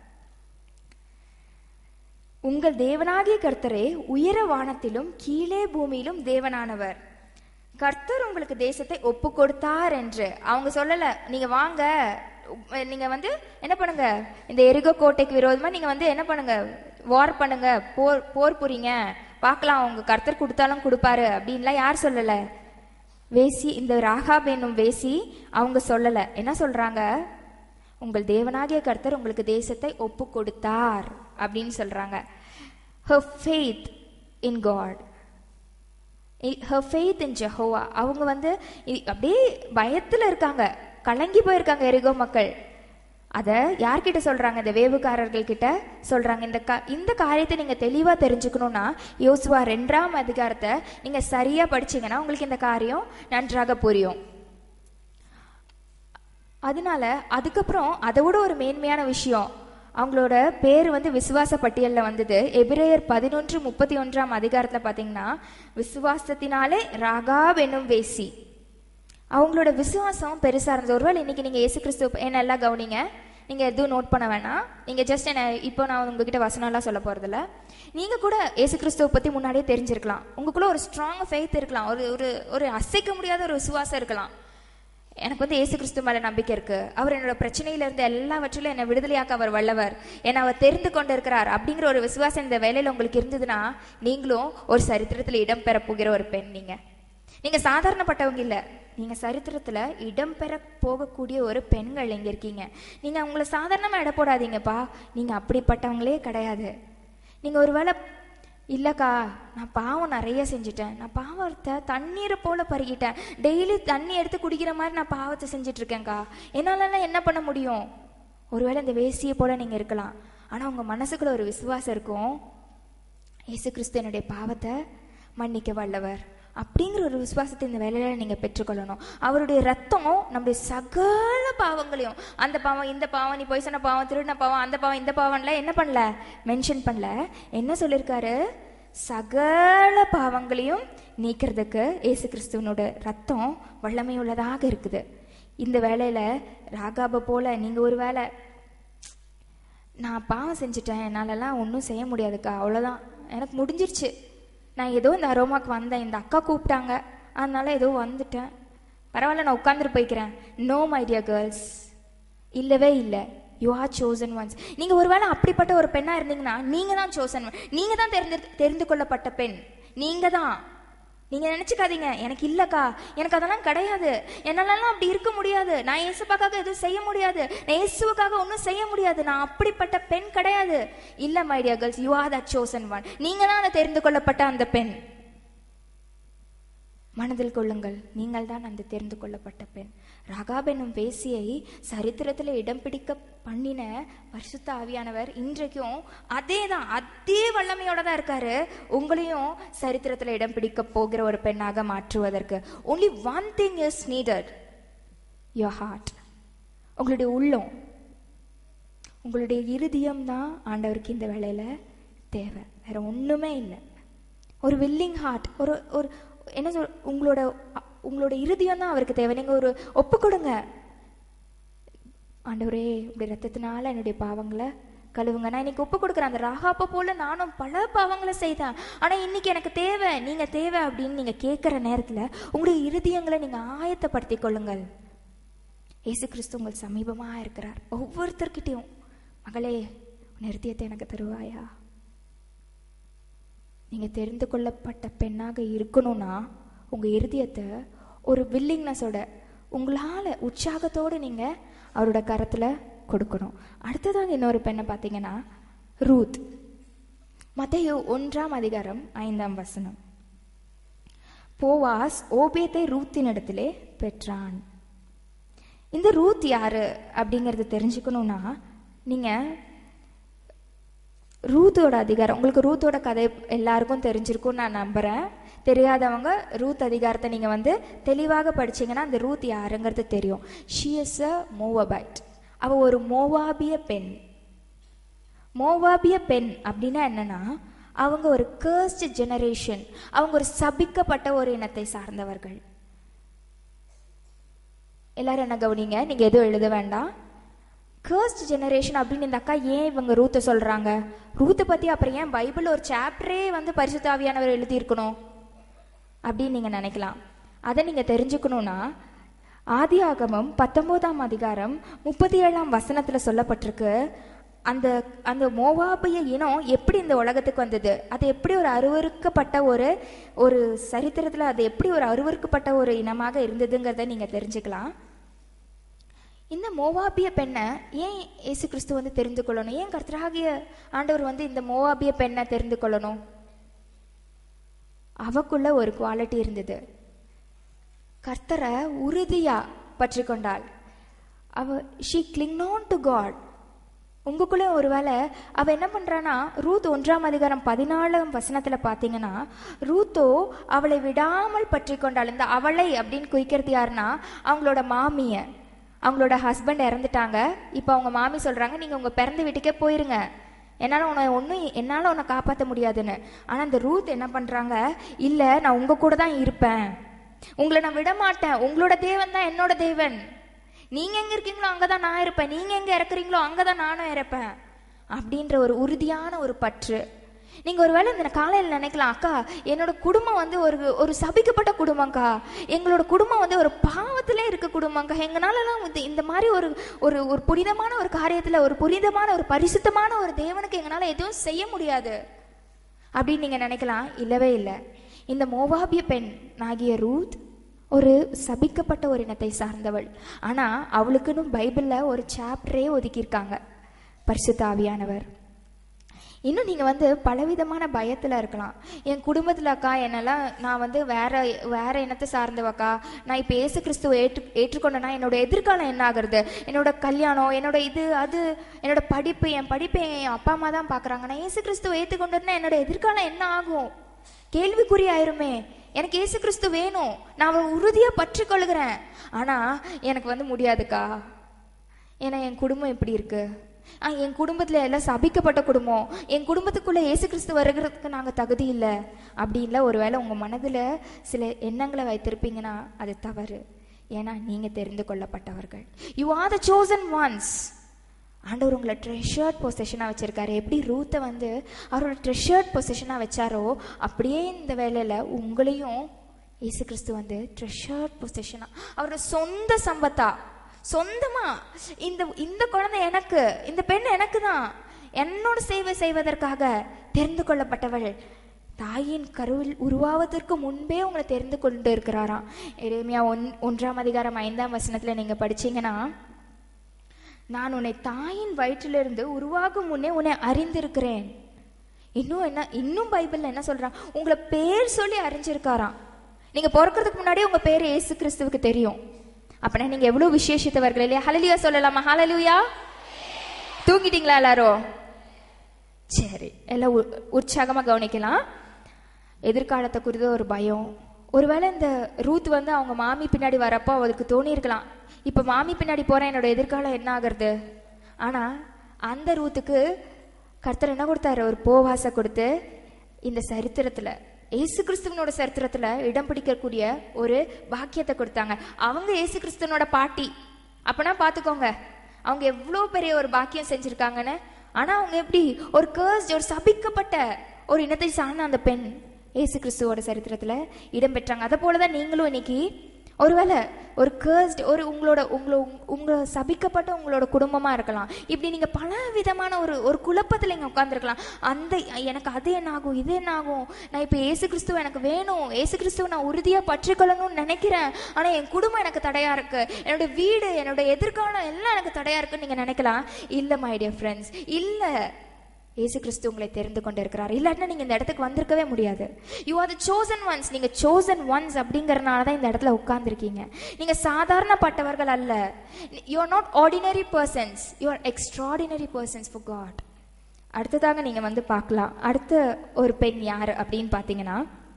உங்கள் தேவனாகிய கர்த்தரே உயர வானத்திலும் கீழே பூமியிலும் தேவனானவர் கர்த்தர் உங்களுக்கு தேசத்தை ஒப்பு கொடுத்தார் என்று அவங்க சொல்லல நீங்க வாங்க உ- நீங்க வந்து என்ன பண்ணுங்க இந்த எரிகோ கோட்டைக்கு விரோதமா நீங்க வந்து என்ன பண்ணுங்க வார் பண்ணுங்க போர் போர் புரிங்க பார்க்கலாம் உங்க கர்த்தர் கொடுத்தாலும் கொடுப்பாரு அப்படின்லாம் யார் சொல்லல வேசி இந்த ராகாப் என்னும் வேசி அவங்க சொல்லல என்ன சொல்றாங்க உங்கள் தேவனாகிய கர்த்தர் உங்களுக்கு தேசத்தை ஒப்பு கொடுத்தார் அப்படின்னு சொல்றாங்க her faith in God her faith in Jehovah அவங்க வந்து இ- அப்படியே பயத்துல இருக்காங்க கலங்கி போயிருக்காங்க எரிகோ மக்கள் அதை யார்கிட்ட சொல்றாங்க இந்த வேவுக்காரர்கள் கிட்ட சொல்றாங்க இந்த கா இந்த காரியத்தை நீங்க தெளிவா தெரிஞ்சுக்கணும்னா யோசுவா ரெண்டாம் அதிகாரத்தை நீங்க சரியா படிச்சீங்கன்னா உங்களுக்கு இந்த காரியம் நன்றாக புரியும் அதனால அதுக்கப்புறம் அதை விட ஒரு மேன்மையான விஷயம் அவங்களோட பேர் வந்து விசுவாச பட்டியலில் வந்தது எபிரேயர் பதினொன்று முப்பத்தி ஒன்றாம் அதிகாரத்தில் பார்த்தீங்கன்னா விசுவாசத்தினாலே ராகாப் என்னும் வேசி அவங்களோட விசுவாசம் பெருசாக இருந்தது ஒருவேளை இன்னைக்கு நீங்கள் இயேசு கிறிஸ்து என்ன எல்லாம் கவனிங்க நீங்கள் எதுவும் நோட் பண்ண வேணாம் நீங்கள் ஜஸ்ட் என்ன இப்போ நான் உங்ககிட்ட வசனம்லாம் சொல்ல போகிறதில்ல நீங்கள் கூட இயேசு கிறிஸ்துவை பற்றி முன்னாடியே தெரிஞ்சிருக்கலாம் உங்களுக்குள்ள ஒரு ஸ்ட்ராங் ஃபெய்த் இருக்கலாம் ஒரு ஒரு ஒரு அசைக்க முடியாத ஒரு விசுவாசம் இருக்கலாம் எனக்கு வந்து இயேசு கிறிஸ்து மேல நம்பிக்கை இருக்கு அவர் என்னோட பிரச்சனையில இருந்து எல்லாவற்றிலும் என்னை விடுதலையாக்க அவர் வல்லவர் என்னை அவர் தெரிந்து கொண்டு இருக்கிறார் அப்படிங்கிற ஒரு விசுவாசம் இந்த வேலையில உங்களுக்கு இருந்ததுன்னா நீங்களும் ஒரு சரித்திரத்துல இடம் பெற போகிற ஒரு பெண் நீங்க நீங்க சாதாரணப்பட்டவங்க இல்ல நீங்க சரித்திரத்துல இடம் பெற போகக்கூடிய ஒரு பெண்கள் இங்க இருக்கீங்க நீங்க உங்களை சாதாரணமா எடை போடாதீங்கப்பா நீங்க அப்படிப்பட்டவங்களே கிடையாது நீங்க ஒருவேளை இல்லக்கா நான் பாவம் நிறைய செஞ்சுட்டேன் நான் பாவத்தை தண்ணீரை போல பருகிட்டேன் டெய்லி தண்ணி எடுத்து குடிக்கிற மாதிரி நான் பாவத்தை செஞ்சுட்டு இருக்கேன்க்கா என்னாலலாம் என்ன பண்ண முடியும் ஒருவேளை இந்த வேசியை போல நீங்க இருக்கலாம் ஆனா உங்க மனசுக்குள்ள ஒரு விசுவாசம் இருக்கும் இயேசு கிறிஸ்து என்னுடைய பாவத்தை மன்னிக்க வல்லவர் அப்படிங்கிற ஒரு விசுவாசத்தை இந்த வேலையில நீங்க பெற்றுக்கொள்ளணும் அவருடைய ரத்தம் நம்முடைய சகல பாவங்களையும் அந்த பாவம் இந்த பாவம் நீ பொய் சொன்ன பாவம் திருடின பாவம் அந்த பாவம் இந்த பாவம்ல என்ன பண்ணல மென்ஷன் பண்ணல என்ன சொல்லியிருக்காரு சகல பாவங்களையும் நீக்கிறதுக்கு இயேசு கிறிஸ்துவனோட ரத்தம் வல்லமை உள்ளதாக இருக்குது இந்த வேலையில ராகாப போல நீங்க ஒரு வேலை நான் பாவம் செஞ்சுட்டேன் என்னாலலாம் ஒன்றும் செய்ய முடியாதுக்கா அவ்வளோதான் எனக்கு முடிஞ்சிருச்சு நான் ஏதோ இந்த அரோமாக்கு வந்தேன் இந்த அக்கா கூப்பிட்டாங்க அதனால ஏதோ வந்துட்டேன் பரவாயில்ல நான் உட்காந்துட்டு போய்க்கிறேன் நோ மை டியர் கேர்ள்ஸ் இல்லவே இல்லை யூ ஆர் சோசன் ஒன்ஸ் நீங்கள் ஒருவேளை அப்படிப்பட்ட ஒரு பெண்ணாக இருந்தீங்கன்னா நீங்கள் தான் சோசன் நீங்கள் தான் தெரிந்து தெரிந்து கொள்ளப்பட்ட பெண் நீங்கள் தான் நீங்க நினைச்சுக்காதீங்க எனக்கு இல்லக்கா எனக்கு அதெல்லாம் கிடையாது என்னாலலாம் அப்படி இருக்க முடியாது நான் இயேசுப்பாக்காக எதுவும் செய்ய முடியாது நான் இயேசுவுக்காக ஒன்றும் செய்ய முடியாது நான் அப்படிப்பட்ட பெண் கிடையாது இல்ல my dear girls you are that chosen one நீங்க தான் அந்த தெரிந்து கொள்ளப்பட்ட அந்த பெண் மனதில் கொள்ளுங்கள் நீங்கள் தான் அந்த தெரிந்து கொள்ளப்பட்ட பெண் ரகாப் என்னும் பேசியை சரித்திரத்தில் இடம் பிடிக்க பண்ணின பரிசுத்த ஆவியானவர் இன்றைக்கும் அதே தான் அதே வல்லமையோட தான் இருக்காரு உங்களையும் சரித்திரத்தில் இடம் பிடிக்க போகிற ஒரு பெண்ணாக மாற்றுவதற்கு only one thing is needed your heart உங்களுடைய உள்ளம் உங்களுடைய இருதயம் தான் ஆண்டவருக்கு இந்த வேலையில தேவை வேற ஒண்ணுமே இல்லை ஒரு வில்லிங் ஹார்ட் ஒரு ஒரு என்ன சொல் உங்களோட உங்களோட இருதயம் தான் அவருக்கு தேவை நீங்க ஒரு ஒப்பு கொடுங்க ஆண்டவரே உடைய ரத்தத்தினால என்னுடைய பாவங்களை கழுவுங்க நான் இன்னைக்கு ஒப்பு கொடுக்குறேன் அந்த ராகாப்ப போல நானும் பல பாவங்களை செய்தேன் ஆனா இன்னைக்கு எனக்கு தேவை நீங்க தேவை அப்படின்னு நீங்க கேட்கிற நேரத்துல உங்களுடைய இருதயங்களை நீங்க ஆயத்தப்படுத்திக் கொள்ளுங்கள் இயேசு கிறிஸ்து உங்கள் சமீபமா இருக்கிறார் ஒவ்வொருத்தர்கிட்டயும் மகளே உன் இருதயத்தை எனக்கு தருவாயா நீங்க தெரிந்து கொள்ளப்பட்ட பெண்ணாக இருக்கணும்னா உங்க இருதயத்தை ஒரு வில்லிங்னஸோட உங்களால உற்சாகத்தோடு நீங்க அவரோட கரத்துல கொடுக்கணும் அடுத்ததாக இன்னொரு பெண்ணை பார்த்தீங்கன்னா ரூத் மத்தேயு ஒன்றாம் அதிகாரம் ஐந்தாம் வசனம் போவாஸ் ஓபியத்தை ரூத்தின் இடத்திலே பெற்றான் இந்த ரூத் யாரு அப்படிங்கறது தெரிஞ்சுக்கணும்னா நீங்க ரூத்தோட அதிகாரம் உங்களுக்கு ரூத்தோட கதை எல்லாருக்கும் தெரிஞ்சிருக்கும் நான் நம்புறேன் தெரியாதவங்க ரூத் அதிகாரத்தை நீங்க வந்து தெளிவாக படிச்சீங்கன்னா அந்த ரூத் யாருங்கிறது தெரியும் ஷி இஸ் அ மோவபைட் அவ ஒரு மோவாபிய பெண் மோவாபிய பெண் அப்படின்னா என்னன்னா அவங்க ஒரு கேர்ஸ்ட் ஜெனரேஷன் அவங்க ஒரு சபிக்கப்பட்ட ஒரு இனத்தை சார்ந்தவர்கள் எல்லாரும் என்ன கவனிங்க நீங்க எதுவும் எழுத வேண்டாம் கேர்ஸ்ட் ஜெனரேஷன் அப்படின்னு இந்த அக்கா ஏன் இவங்க ரூத்தை சொல்றாங்க ரூத்தை பத்தி அப்புறம் ஏன் பைபிள் ஒரு சாப்டரே வந்து பரிசுத்தாவியானவர் எழுதியிருக்கணும் அப்படின்னு நீங்க நினைக்கலாம் அதை நீங்க தெரிஞ்சுக்கணும்னா ஆதியாகமம் பத்தொன்பதாம் அதிகாரம் முப்பத்தி ஏழாம் வசனத்துல சொல்லப்பட்டிருக்கு அந்த அந்த மோவாபிய இனம் எப்படி இந்த உலகத்துக்கு வந்தது அது எப்படி ஒரு அருவருக்கப்பட்ட ஒரு ஒரு சரித்திரத்துல அது எப்படி ஒரு அருவருக்கப்பட்ட ஒரு இனமாக இருந்ததுங்கிறத நீங்க தெரிஞ்சுக்கலாம் இந்த மோவாபிய பெண்ணை ஏன் இயேசு கிறிஸ்து வந்து தெரிந்து கொள்ளணும் ஏன் கர்த்தராகிய ஆண்டவர் வந்து இந்த மோவாபிய பெண்ணை தெரிந்து கொள்ளணும் அவக்குள்ள ஒரு குவாலிட்டி இருந்தது கர்த்தரை உறுதியா பற்றி கொண்டாள் அவ she cling on to God உங்களுக்குள்ளே ஒருவேளை அவ என்ன பண்றானா ரூத் ஒன்றாம் அதிகாரம் பதினாலாம் வசனத்துல பாத்தீங்கன்னா ரூத்தோ அவளை விடாமல் பற்றி கொண்டாள் இந்த அவளை அப்படின்னு குயிக்கிறது யாருன்னா அவங்களோட மாமிய அவங்களோட ஹஸ்பண்ட் இறந்துட்டாங்க இப்போ அவங்க மாமி சொல்றாங்க நீங்க உங்க பிறந்த வீட்டுக்கே போயிருங்க என்னால் உன்னை ஒன்றும் என்னால் உன்னை காப்பாற்ற முடியாதுன்னு ஆனால் இந்த ரூத் என்ன பண்ணுறாங்க இல்லை நான் உங்கள் கூட தான் இருப்பேன் உங்களை நான் விட மாட்டேன் உங்களோட தேவன் தான் என்னோட தேவன் நீங்க எங்க இருக்கீங்களோ அங்கதான் நான் இருப்பேன் நீங்க எங்க இறக்குறீங்களோ அங்கதான் நானும் இறப்பேன் அப்படின்ற ஒரு உறுதியான ஒரு பற்று நீங்க ஒருவேளை இந்த காலையில் நினைக்கலாம் அக்கா என்னோட குடும்பம் வந்து ஒரு ஒரு சபிக்கப்பட்ட குடும்பம்க்கா எங்களோட குடும்பம் வந்து ஒரு பாவத்திலே இருக்க குடும்பம்க்கா எங்களாலலாம் வந்து இந்த மாதிரி ஒரு ஒரு ஒரு புனிதமான ஒரு காரியத்துல ஒரு புனிதமான ஒரு பரிசுத்தமான ஒரு தேவனுக்கு எங்களால எதுவும் செய்ய முடியாது அப்படின்னு நீங்க நினைக்கலாம் இல்லவே இல்லை இந்த மோவாபிய பெண் ஆகிய ரூத் ஒரு சபிக்கப்பட்ட ஒரு இனத்தை சார்ந்தவள் ஆனா அவளுக்குன்னு பைபிள்ல ஒரு சாப்டரே ஒதுக்கியிருக்காங்க பரிசுத்த ஆவியானவர் இன்னும் நீங்கள் வந்து பலவிதமான பயத்தில் இருக்கலாம் என் குடும்பத்தில் அக்கா என்னெல்லாம் நான் வந்து வேற வேற இனத்தை சார்ந்தவக்கா நான் இப்போ ஏசு கிறிஸ்துவை ஏற்று ஏற்றுக்கொண்டேன்னா என்னோட எதிர்காலம் என்ன ஆகுறது என்னோட கல்யாணம் என்னோட இது அது என்னோட படிப்பு என் படிப்பை என் அப்பா அம்மா தான் பார்க்குறாங்க நான் ஏசு கிறிஸ்துவை ஏற்றுக்கொண்டேன்னா என்னோட எதிர்காலம் என்ன ஆகும் கேள்விக்குறி ஆயிருமே எனக்கு ஏசு கிறிஸ்து வேணும் நான் அவரை உறுதியாக பற்றி கொள்கிறேன் ஆனால் எனக்கு வந்து முடியாதுக்கா ஏன்னா என் குடும்பம் எப்படி இருக்கு ஆ, என் குடும்பத்தில் எல்லாம் சபிக்கப்பட்ட குடும்பம் என் குடும்பத்துக்குள்ள இயேசு கிறிஸ்து வருகிறதுக்கு நாங்கள் தகுதி இல்லை அப்படின்ல ஒருவேளை உங்கள் மனதில் சில எண்ணங்களை வைத்திருப்பீங்கன்னா அது தவறு ஏன்னா நீங்கள் தெரிந்து கொள்ளப்பட்டவர்கள் you are the chosen ones ஆண்டவர் உங்களை ட்ரெஷர்ட் பொசிஷனாக வச்சுருக்காரு எப்படி ரூத்தை வந்து அவரோட ட்ரெஷர்ட் பொசிஷனாக வச்சாரோ அப்படியே இந்த வேலையில் உங்களையும் இயேசு கிறிஸ்து வந்து ட்ரெஷர்ட் பொசிஷனாக அவரோட சொந்த சம்பத்தா சொந்தமா இந்த இந்த குழந்தை எனக்கு இந்த பெண் எனக்கு தான் என்னோட சேவை செய்வதற்காக தெரிந்து கொள்ளப்பட்டவள் தாயின் கருவில் உருவாவதற்கு முன்பே உங்களை தெரிந்து கொண்டு இருக்கிறாராம் எரேமியா ஒன் ஒன்றாம் அதிகாரம் ஐந்தாம் வசனத்துல நீங்க படிச்சீங்கன்னா நான் உன்னை தாயின் வயிற்றிலிருந்து உருவாகும் முன்னே உன்னை அறிந்திருக்கிறேன் இன்னும் என்ன இன்னும் பைபிள்ல என்ன சொல்றான் உங்களை பேர் சொல்லி அறிஞ்சிருக்காராம் நீங்க பிறக்கிறதுக்கு முன்னாடியே உங்க பேர் இயேசு கிறிஸ்துவுக்கு தெரியும் அப்படின்னா நீங்க எவ்வளவு விசேஷித்தவர்கள் இல்லையா ஹalleluya சொல்லலாமா ஹalleluya தூங்கிட்டீங்களா எல்லாரும் சரி எல்லாம் உ- உற்சாகமா கவனிக்கலாம் எதிர்காலத்தை குறித்த ஒரு பயம் ஒருவேளை இந்த ரூத் வந்து அவங்க மாமி பின்னாடி வரப்போ அவளுக்கு தோணி இருக்கலாம் இப்ப மாமி பின்னாடி போறேன் என்னோட எதிர்காலம் என்ன ஆகுறது ஆனா அந்த ரூத்துக்கு கர்த்தர் என்ன கொடுத்தாரு ஒரு போவாச கொடுத்து இந்த சரித்திரத்துல இயேசு கிறிஸ்துவனோட சரித்திரத்துல இடம் பிடிக்கக்கூடிய ஒரு பாக்கியத்தை கொடுத்தாங்க அவங்க இயேசு கிறிஸ்துவனோட பாட்டி அப்பனா பாத்துக்கோங்க அவங்க எவ்வளோ பெரிய ஒரு பாக்கியம் செஞ்சிருக்காங்கன்னு ஆனா அவங்க எப்படி ஒரு கர்ஸ்ட் ஒரு சபிக்கப்பட்ட ஒரு இனத்தை சார்ந்த அந்த பெண் இயேசு கிறிஸ்துவோட சரித்திரத்துல இடம் பெற்றாங்க அதை போலதான் நீங்களும் இன்னைக்கு ஒருவேளை ஒரு கர்ஸ்ட் ஒரு உங்களோட உங்களோ உங்க சபிக்கப்பட்ட உங்களோட குடும்பமா இருக்கலாம் இப்படி நீங்க பல விதமான ஒரு ஒரு குழப்பத்துல இங்க உட்காந்துருக்கலாம் அந்த எனக்கு அது என்ன ஆகும் இது என்ன ஆகும் நான் இப்ப ஏசு கிறிஸ்துவ எனக்கு வேணும் ஏசு கிறிஸ்துவ நான் உறுதியா பற்றிக்கொள்ளணும்னு நினைக்கிறேன் ஆனா என் குடும்பம் எனக்கு தடையா இருக்கு என்னோட வீடு என்னோட எதிர்காலம் எல்லாம் எனக்கு தடையா இருக்குன்னு நீங்க நினைக்கலாம் இல்ல மை டியர் ஃப்ரெண்ட்ஸ் இல்ல இயேசு கிறிஸ்து உங்களை தெரிந்து கொண்டு இருக்கிறார் இல்லாட்டினா நீங்க இந்த இடத்துக்கு வந்திருக்கவே முடியாது you are the chosen ones நீங்க chosen ஒன்ஸ் அப்படிங்கறனால தான் இந்த இடத்துல உட்கார்ந்துருக்கீங்க நீங்க சாதாரணப்பட்டவர்கள் அல்ல you are not ordinary persons you are extraordinary persons for God அடுத்ததாக நீங்க வந்து பார்க்கலாம் அடுத்த ஒரு பெண் யார் அப்படின்னு பார்த்தீங்கன்னா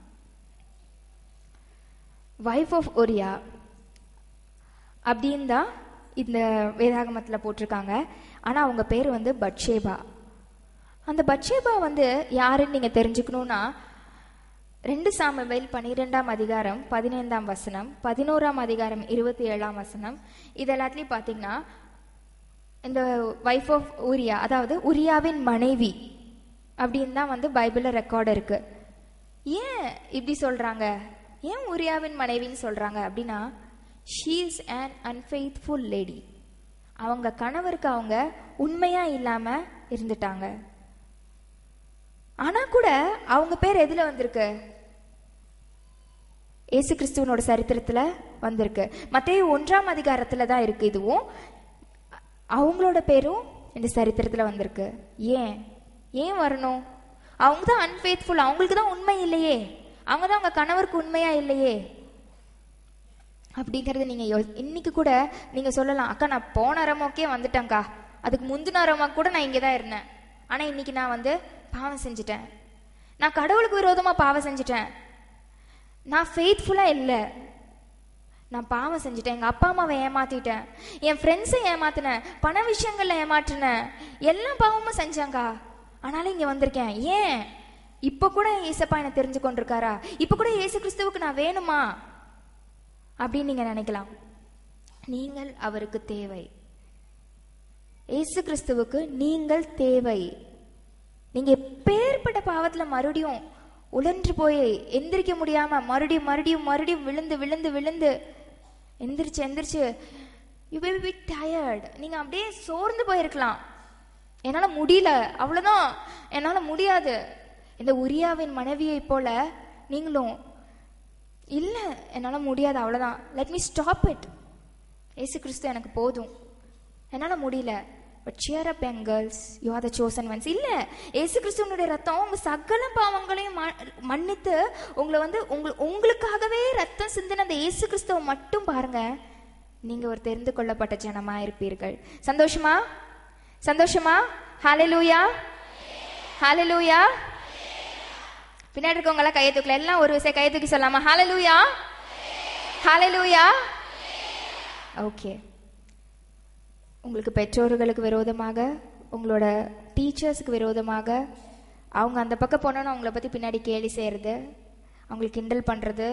வைஃப் ஆஃப் ஒரியா அப்படின்னு தான் இந்த வேதாகமத்தில் போட்டிருக்காங்க ஆனால் அவங்க பேர் வந்து பட்ஷேபா அந்த பட்சேபா வந்து யாருன்னு நீங்க தெரிஞ்சுக்கணும்னா ரெண்டு சாமுவேல் பனிரெண்டாம் அதிகாரம் பதினைந்தாம் வசனம் பதினோராம் அதிகாரம் இருபத்தி ஏழாம் வசனம் இது எல்லாத்துலயும் பாத்தீங்கன்னா இந்த வைஃப் ஆஃப் உரியா அதாவது உரியாவின் மனைவி அப்படின்னு தான் வந்து பைபிள்ல ரெக்கார்டு இருக்கு ஏன் இப்படி சொல்றாங்க ஏன் உரியாவின் மனைவின்னு சொல்றாங்க அப்படின்னா she is an unfaithful lady அவங்க கணவருக்கு அவங்க உண்மையா இல்லாம இருந்துட்டாங்க ஆனா கூட அவங்க பேர் எதுல வந்திருக்கு இயேசு கிறிஸ்துவனோட சரித்திரத்துல வந்திருக்கு மத்தேயு ஒன்றாம் அதிகாரத்துல தான் இருக்கு இதுவும் அவங்களோட பேரும் இந்த சரித்திரத்துல வந்திருக்கு ஏன் ஏன் வரணும் அவங்க தான் அன்ஃபேத்ஃபுல் அவங்களுக்கு தான் உண்மை இல்லையே அவங்க தான் அவங்க கணவருக்கு உண்மையா இல்லையே அப்படிங்கறது நீங்க யோ இன்னைக்கு கூட நீங்க சொல்லலாம் அக்கா நான் போன ரமோக்கே வந்துட்டேன்க்கா அதுக்கு முந்தின ரமா கூட நான் இங்கே தான் இருந்தேன் ஆனா இன்னைக்கு நான் வந்து பாவம் செஞ்சுட்டேன் நான் கடவுளுக்கு விரோதமா பாவம் செஞ்சுட்டேன் நான் ஃபெய்த்ஃபுல்லா இல்லை நான் பாவம் செஞ்சுட்டேன் எங்க அப்பா அம்மாவை ஏமாத்திட்டேன் என் ஃப்ரெண்ட்ஸை ஏமாத்தினேன் பண விஷயங்கள்ல ஏமாற்றினேன் எல்லா பாவமும் செஞ்சேங்க்கா ஆனாலும் இங்க வந்திருக்கேன் ஏன் இப்ப கூட ஏசப்பா என்ன தெரிஞ்சு கொண்டிருக்காரா இப்ப கூட இயேசு கிறிஸ்துவுக்கு நான் வேணுமா அப்படின்னு நீங்க நினைக்கலாம் நீங்கள் அவருக்கு தேவை இயேசு கிறிஸ்துவுக்கு நீங்கள் தேவை நீங்க எப்பேற்பட்ட பாவத்துல மறுபடியும் உழன்று போய் எந்திரிக்க முடியாம மறுபடியும் மறுபடியும் மறுபடியும் விழுந்து விழுந்து விழுந்து எந்திரிச்சு எந்திரிச்சு யூ வில் பி டயர்ட் நீங்க அப்படியே சோர்ந்து போயிருக்கலாம் என்னால முடியல அவ்வளவுதான் என்னால முடியாது இந்த உரியாவின் மனைவியை போல நீங்களும் இல்ல என்னால முடியாது அவ்வளவுதான் லெட் மீ ஸ்டாப் இட் ஏசு கிறிஸ்து எனக்கு போதும் என்னால முடியல but cheer up young girls you are the chosen ones இல்ல ஏசு கிறிஸ்துவனுடைய ரத்தம் உங்க சகல பாவங்களையும் ம- மன்னித்து உங்களை வந்து உங்க உங்களுக்காகவே ரத்தம் சிந்தின அந்த ஏசு கிறிஸ்துவ மட்டும் பாருங்க நீங்க ஒரு தெரிந்து கொள்ளப்பட்ட ஜனமா இருப்பீர்கள் சந்தோஷமா சந்தோஷமா ஹalleluya ஹalleluya பின்னாடி இருக்கவங்க எல்லாம் கையை தூக்கல எல்லாம் ஒரு விஷயம் கையை தூக்கி சொல்லாமா ஹalleluya ஹalleluya ஓகே உங்களுக்கு பெற்றோர்களுக்கு விரோதமாக உங்களோட டீச்சர்ஸுக்கு விரோதமாக அவங்க அந்த பக்கம் போனோன்னு அவங்கள பற்றி பின்னாடி கேலி செய்கிறது அவங்களுக்கு கிண்டல் பண்ணுறது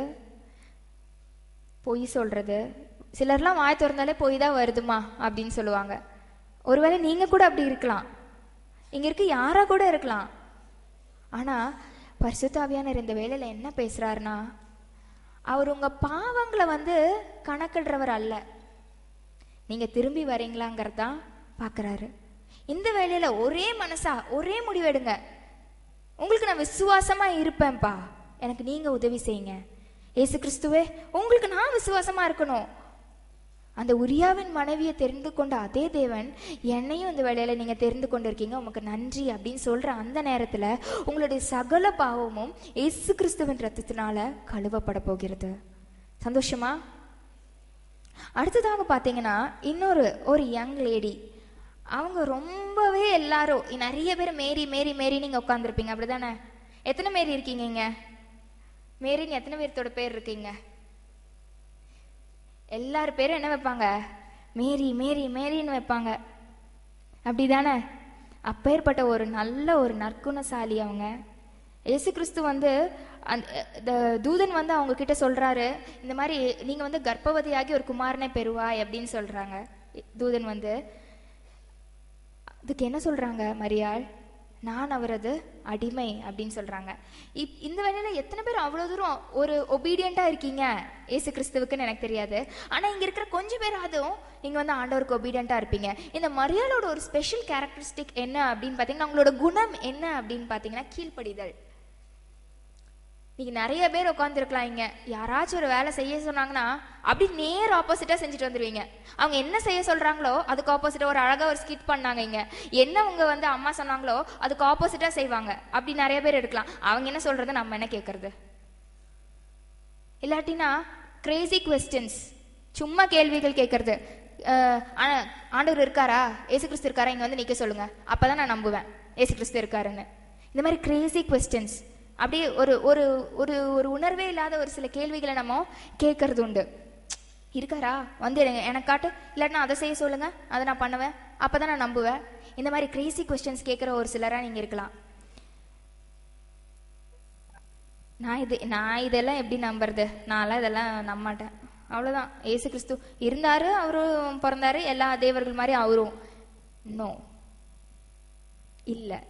பொய் சொல்கிறது சிலர்லாம் வாய் திறந்தாலே பொய் தான் வருதுமா அப்படின்னு சொல்லுவாங்க ஒருவேளை நீங்கள் கூட அப்படி இருக்கலாம் இங்கே இருக்க யாரா கூட இருக்கலாம் ஆனால் பரிசுத்தாவியானர் இந்த வேலையில் என்ன பேசுகிறாருன்னா அவர் உங்கள் பாவங்களை வந்து கணக்கிடுறவர் அல்ல நீங்க திரும்பி வரீங்களாங்கிறது தான் பார்க்கறாரு இந்த வேலையில ஒரே மனசா ஒரே முடிவெடுங்க உங்களுக்கு நான் விசுவாசமா இருப்பேன்ப்பா எனக்கு நீங்க உதவி செய்யுங்க ஏசு கிறிஸ்துவே உங்களுக்கு நான் விசுவாசமா இருக்கணும் அந்த உரியாவின் மனைவியை தெரிந்து கொண்ட அதே தேவன் என்னையும் இந்த வேலையில நீங்க தெரிந்து கொண்டிருக்கீங்க உமக்கு நன்றி அப்படின்னு சொல்ற அந்த நேரத்துல உங்களுடைய சகல பாவமும் இயேசு கிறிஸ்துவின் ரத்தத்தினால கழுவப்பட போகிறது சந்தோஷமா அடுத்ததாக பார்த்தீங்கன்னா இன்னொரு ஒரு யங் லேடி அவங்க ரொம்பவே எல்லாரும் நிறைய பேர் மேரி மேரி மேரி நீங்க உட்காந்துருப்பீங்க அப்படிதானே எத்தனை மேரி இருக்கீங்க இங்க மேரின்னு எத்தனை பேர்த்தோட பேர் இருக்கீங்க எல்லார் பேரும் என்ன வைப்பாங்க மேரி மேரி மேரின்னு வைப்பாங்க அப்படிதானே அப்பேற்பட்ட ஒரு நல்ல ஒரு நற்குணசாலி அவங்க இயேசு கிறிஸ்து வந்து அந்த the தூதன் வந்து அவங்க கிட்ட சொல்றாரு இந்த மாதிரி நீங்க வந்து கர்ப்பவதியாகி ஒரு குமாரனை பெறுவாய் அப்படின்னு சொல்றாங்க தூதன் வந்து அதுக்கு என்ன சொல்றாங்க மரியாள் நான் அவரது அடிமை அப்படின்னு சொல்றாங்க இப் இந்த வேலையில எத்தனை பேர் அவ்வளவு தூரம் ஒரு ஒபீடியண்டா இருக்கீங்க ஏசு கிறிஸ்துவுக்குன்னு எனக்கு தெரியாது ஆனா இங்க இருக்கிற கொஞ்சம் பேர் அதுவும் நீங்க வந்து ஆண்டவருக்கு ஒபீடியண்டா இருப்பீங்க இந்த மரியாளோட ஒரு ஸ்பெஷல் கேரக்டரிஸ்டிக் என்ன அப்படின்னு பாத்தீங்கன்னா அவங்களோட குணம் என்ன அப்படின்னு பாத்தீங்கன்னா கீழ்ப்படிதல் நீங்க நிறைய பேர் உட்காந்துருக்கலாம் இங்க யாராச்சும் ஒரு வேலை செய்ய சொன்னாங்கன்னா அப்படி நேர் ஆப்போசிட்டா செஞ்சுட்டு வந்துருவீங்க அவங்க என்ன செய்ய சொல்றாங்களோ அதுக்கு ஆப்போசிட்டா ஒரு அழகா ஒரு ஸ்கிட் பண்ணாங்க இங்க என்ன உங்க வந்து அம்மா சொன்னாங்களோ அதுக்கு ஆப்போசிட்டா செய்வாங்க அப்படி நிறைய பேர் இருக்கலாம் அவங்க என்ன சொல்றது நம்ம என்ன கேட்கறது இல்லாட்டினா கிரேசி கொஸ்டின்ஸ் சும்மா கேள்விகள் கேட்கறது அஹ், ஆ- ஆண்டவர் இருக்காரா ஏசு கிறிஸ்து இருக்காரா இங்க வந்து நிக்க சொல்லுங்க அப்பதான் நான் நம்புவேன் ஏசு கிறிஸ்து இருக்காருன்னு இந்த மாதிரி கிரேசி கொஸ்டின்ஸ் அப்படியே ஒரு ஒரு ஒரு ஒரு உணர்வே இல்லாத ஒரு சில கேள்விகளை நம்ம கேட்கறது உண்டு இருக்காரா வந்து எனக்கு எனக்கு காட்டு இல்லாட்டினா அதை செய்ய சொல்லுங்க அதை நான் பண்ணுவேன் அப்பதான் நான் நம்புவேன் இந்த மாதிரி கிரேசி கொஸ்டின்ஸ் கேட்குற ஒரு சிலரா நீங்க இருக்கலாம் நான் இது நான் இதெல்லாம் எப்படி நம்புறது நான்லாம் இதெல்லாம் நம்ப மாட்டேன் அவ்வளவுதான் ஏசு கிறிஸ்து இருந்தாரு அவரும் பிறந்தாரு எல்லா தேவர்கள் மாதிரி அவரும் நோ இல்ல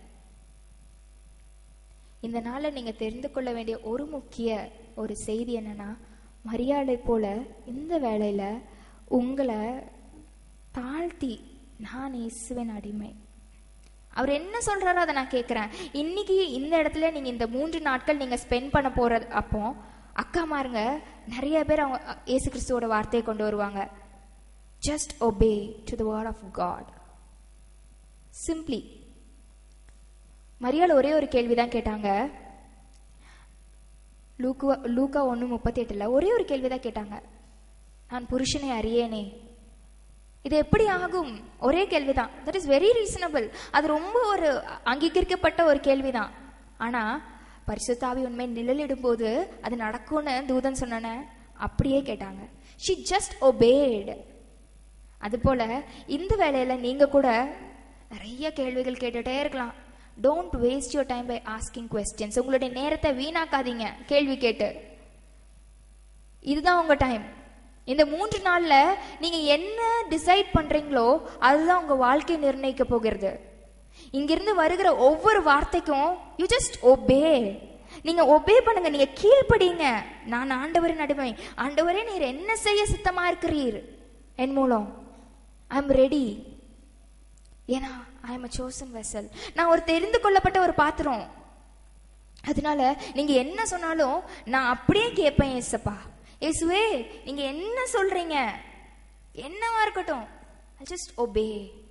இந்த நாள்ல நீங்க தெரிந்து கொள்ள வேண்டிய ஒரு முக்கிய ஒரு செய்தி என்னன்னா மரியாதை போல இந்த வேளையில உங்களை தாழ்த்தி நான் இயேசுவின் அடிமை அவர் என்ன சொல்றாரோ அதை நான் கேட்குறேன் இன்னைக்கு இந்த இடத்துல நீங்க இந்த மூன்று நாட்கள் நீங்க ஸ்பெண்ட் பண்ண போறது அப்போ அக்கா மாருங்க நிறைய பேர் அவங்க அ, இயேசு கிறிஸ்துவோட வார்த்தையை கொண்டு வருவாங்க just obey to the word of God simply மரியாள் ஒரே ஒரு கேள்விதான் கேட்டாங்க லூக்கு லூக்கா ஒன்று முப்பத்தி எட்டுல ஒரே ஒரு கேள்விதான் கேட்டாங்க நான் புருஷனை அறியேனே இது எப்படி ஆகும் ஒரே கேள்விதான் தட் இஸ் வெரி ரீசனபிள் அது ரொம்ப ஒரு அங்கீகரிக்கப்பட்ட ஒரு கேள்விதான் ஆனா பரிசுத்தாவி உண்மை நிழலிடும் போது அது நடக்கும்னு தூதன் சொன்னன அப்படியே கேட்டாங்க ஷி ஜஸ்ட் ஒபேட் அது போல இந்த வேலையில நீங்க கூட நிறைய கேள்விகள் கேட்டுட்டே இருக்கலாம் don't waste your time by asking questions உங்களுடைய நேரத்தை வீணாக்காதீங்க கேள்வி கேட்டு இதுதான் உங்க டைம் இந்த மூன்று நாள்ல நீங்க என்ன டிசைட் பண்றீங்களோ அதுதான் உங்க வாழ்க்கையை நிர்ணயிக்க போகிறது இங்கிருந்து வருகிற ஒவ்வொரு வார்த்தைக்கும் யூ ஜஸ்ட் ஒபே நீங்க ஒபே பண்ணுங்க நீங்க கீழ்ப்படிங்க நான் ஆண்டவரின் அடிமை ஆண்டவரே நீர் என்ன செய்ய சித்தமா இருக்கிறீர் என் மூலம் ஐ எம் ரெடி ஏன்னா I am a chosen vessel நான் ஒரு தெரிந்து கொள்ளப்பட்ட ஒரு பாத்திரம் அதனால நீங்க என்ன சொன்னாலும் நான் அப்படியே கேட்பேன் ஏசப்பா ஏசுவே நீங்க என்ன சொல்றீங்க என்னவா இருக்கட்டும் ஐ ஜஸ்ட் ஒபே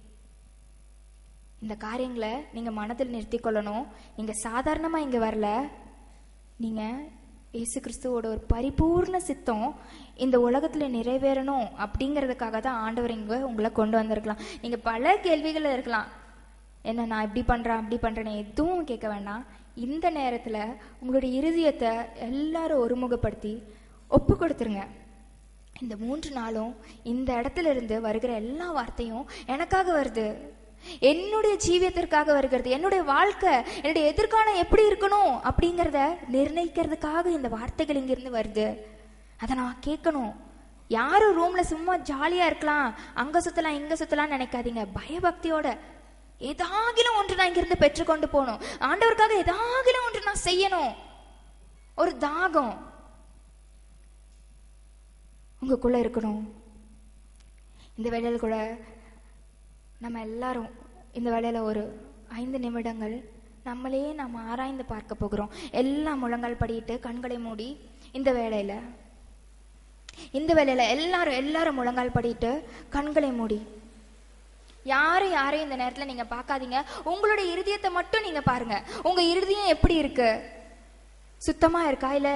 இந்த காரியங்களை நீங்க மனதில் நிறுத்திக் கொள்ளணும் நீங்க சாதாரணமா இங்க வரல நீங்க இயேசு கிறிஸ்துவோட ஒரு பரிபூர்ண சித்தம் இந்த உலகத்துல நிறைவேறணும் அப்படிங்கிறதுக்காக தான் ஆண்டவர் இங்க உங்களை கொண்டு வந்திருக்கலாம் நீங்க பல கேள்விகள் இருக்கலாம் என்ன நான் இப்படி பண்றேன் அப்படி பண்றேன்னு எதுவும் கேட்க வேண்டாம் இந்த நேரத்துல உங்களுடைய இருதயத்தை எல்லாரும் ஒருமுகப்படுத்தி ஒப்பு கொடுத்துருங்க இந்த மூன்று நாளும் இந்த இடத்துல இருந்து வருகிற எல்லா வார்த்தையும் எனக்காக வருது என்னுடைய ஜீவியத்திற்காக வருகிறது என்னுடைய வாழ்க்கை என்னுடைய எதிர்காலம் எப்படி இருக்கணும் அப்படிங்கிறத நிர்ணயிக்கிறதுக்காக இந்த வார்த்தைகள் இங்கிருந்து வருது அதை நான் கேட்கணும் யாரும் ரூம்ல சும்மா ஜாலியா இருக்கலாம் அங்க சுத்தலாம் இங்க சுத்தலாம் நினைக்காதீங்க பயபக்தியோட ஏதாகிலும் ஒன்று நான் இங்கிருந்து பெற்றுக்கொண்டு போகணும் ஆண்டவருக்காக ஏதாகிலும் ஒன்று நான் செய்யணும் ஒரு தாகம் உங்களுக்குள்ள இருக்கணும் இந்த வேலையில கூட நம்ம எல்லாரும் இந்த வேலையில ஒரு ஐந்து நிமிடங்கள் நம்மளே நாம் ஆராய்ந்து பார்க்க போகிறோம் எல்லாம் முழங்கால் படியிட்டு கண்களை மூடி இந்த வேலையில இந்த வேலையில எல்லாரும் எல்லாரும் முழங்கால் படிட்டு கண்களை மூடி யாரும் யாரையும் இந்த நேரத்துல நீங்க பார்க்காதீங்க உங்களுடைய இருதயத்தை மட்டும் நீங்க பாருங்க உங்க இருதயம் எப்படி இருக்கு சுத்தமா இருக்கா இல்ல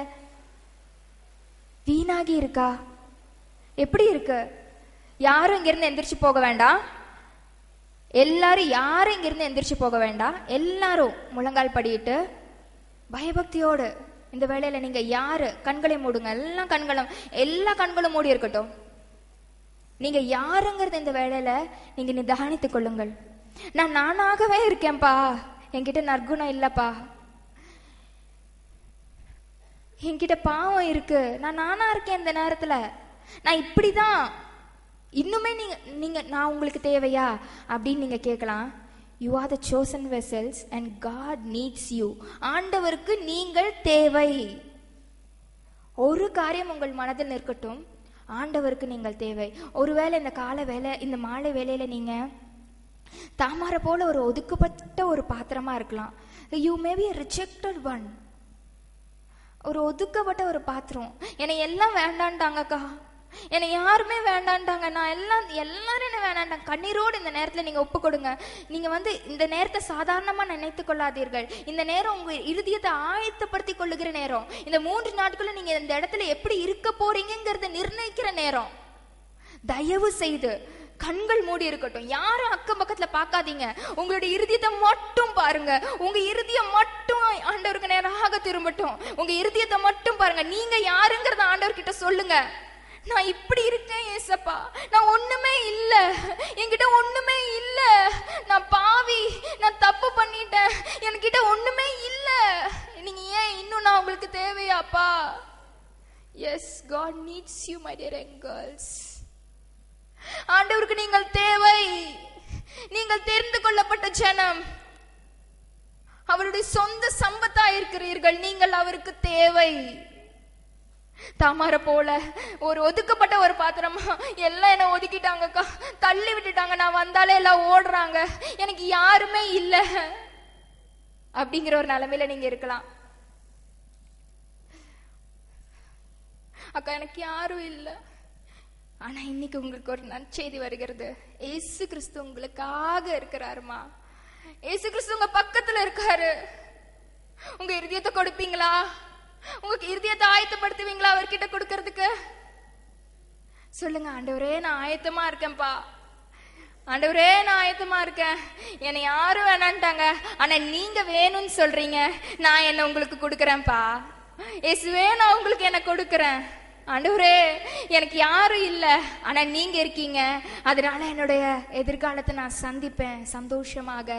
வீணாகி இருக்கா எப்படி இருக்கு யாரும் இங்கிருந்து எந்திரிச்சு போக வேண்டாம் எல்லாரும் யாரும் இங்கிருந்து எந்திரிச்சு போக வேண்டாம் எல்லாரும் முழங்கால் படியிட்டு பயபக்தியோடு இந்த வேலையில நீங்க யாரு கண்களை மூடுங்க எல்லாம் கண்களும் எல்லா கண்களும் மூடி இருக்கட்டும் நீங்க யாருங்கிறது இந்த வேலையில நீங்க நிதானித்துக் கொள்ளுங்கள் நான் நானாகவே இருக்கேன்பா என்கிட்ட நற்குணம் இல்லப்பா என்கிட்ட பாவம் இருக்கு நான் நானா இருக்கேன் இந்த நேரத்துல நான் இப்படிதான் இன்னுமே நீங்க நீங்க நான் உங்களுக்கு தேவையா அப்படின்னு நீங்க கேட்கலாம் you are the chosen vessels and God needs you ஆண்டவருக்கு நீங்கள் தேவை ஒரு காரியம் உங்கள் மனதில் நிற்கட்டும் ஆண்டவருக்கு நீங்கள் தேவை ஒருவேளை இந்த கால வேலை இந்த மாலை வேலையில நீங்க தாமரை போல ஒரு ஒதுக்கப்பட்ட ஒரு பாத்திரமா இருக்கலாம் you may be rejected one ஒரு ஒதுக்கப்பட்ட ஒரு பாத்திரம் என்னை எல்லாம் வேண்டான்ட்டாங்கக்கா என்னை யாருமே வேண்டான்ட்டாங்க நான் எல்லாம் எல்லாரும் என்ன வேண்டாண்டாங்க கண்ணீரோடு இந்த நேரத்தில் நீங்கள் ஒப்பு கொடுங்க நீங்கள் வந்து இந்த நேரத்தை சாதாரணமாக நினைத்து கொள்ளாதீர்கள் இந்த நேரம் உங்கள் இருதயத்தை ஆயத்தப்படுத்தி கொள்ளுகிற நேரம் இந்த மூன்று நாட்களும் நீங்கள் இந்த இடத்துல எப்படி இருக்க போறீங்கிறத நிர்ணயிக்கிற நேரம் தயவு செய்து கண்கள் மூடி இருக்கட்டும் யாரும் அக்கம் பக்கத்துல பார்க்காதீங்க உங்களுடைய இருதயத்தை மட்டும் பாருங்க உங்க இருதயம் மட்டும் ஆண்டவருக்கு நேராக திரும்பட்டும் உங்க இருதயத்தை மட்டும் பாருங்க நீங்க யாருங்கிறத ஆண்டவர்கிட்ட சொல்லுங்க நான் இப்படி இருக்கேன் ஏசப்பா நான் ஒண்ணுமே இல்ல என்கிட்ட ஒண்ணுமே இல்ல நான் பாவி நான் தப்பு பண்ணிட்டேன் என்கிட்ட ஒண்ணுமே இல்ல நீங்க ஏன் இன்னும் நான் உங்களுக்கு தேவையாப்பா yes God needs you my dear girls ஆண்டவருக்கு நீங்கள் தேவை நீங்கள் தெரிந்து கொள்ளப்பட்ட ஜனம் அவருடைய சொந்த சம்பத்தா இருக்கிறீர்கள் நீங்கள் அவருக்கு தேவை தாமரை போல ஒரு ஒதுக்கப்பட்ட ஒரு பாத்திரமா எல்லாம் என்ன ஒதுக்கிட்டாங்கக்கா தள்ளி விட்டுட்டாங்க நான் வந்தாலே எல்லாம் ஓடுறாங்க எனக்கு யாருமே இல்ல அப்படிங்கிற ஒரு நிலைமையில நீங்க இருக்கலாம் அக்கா எனக்கு யாரும் இல்லை ஆனா இன்னைக்கு உங்களுக்கு ஒரு நற்செய்தி வருகிறது ஏசு கிறிஸ்து உங்களுக்காக இருக்கிறாருமா ஏசு கிறிஸ்து உங்க பக்கத்துல இருக்காரு உங்க இருதயத்தை கொடுப்பீங்களா உங்க இருதயத்தை ஆயத்தப்படுத்துவீங்களா அவர்கிட்ட கொடுக்கறதுக்கு சொல்லுங்க ஆண்டவரே நான் ஆயத்தமா இருக்கேன்ப்பா ஆண்டவரே நான் ஆயத்தமா இருக்கேன் என்னை யாரும் வேணான்ட்டாங்க ஆனா நீங்க வேணும்னு சொல்றீங்க நான் என்ன உங்களுக்கு கொடுக்கறேன்ப்பா இயேசுவே நான் உங்களுக்கு என்ன கொடுக்கறேன் ஆண்டவரே எனக்கு யாரும் இல்ல ஆனா நீங்க இருக்கீங்க அதனால என்னுடைய எதிர்காலத்தை நான் சந்திப்பேன் சந்தோஷமாக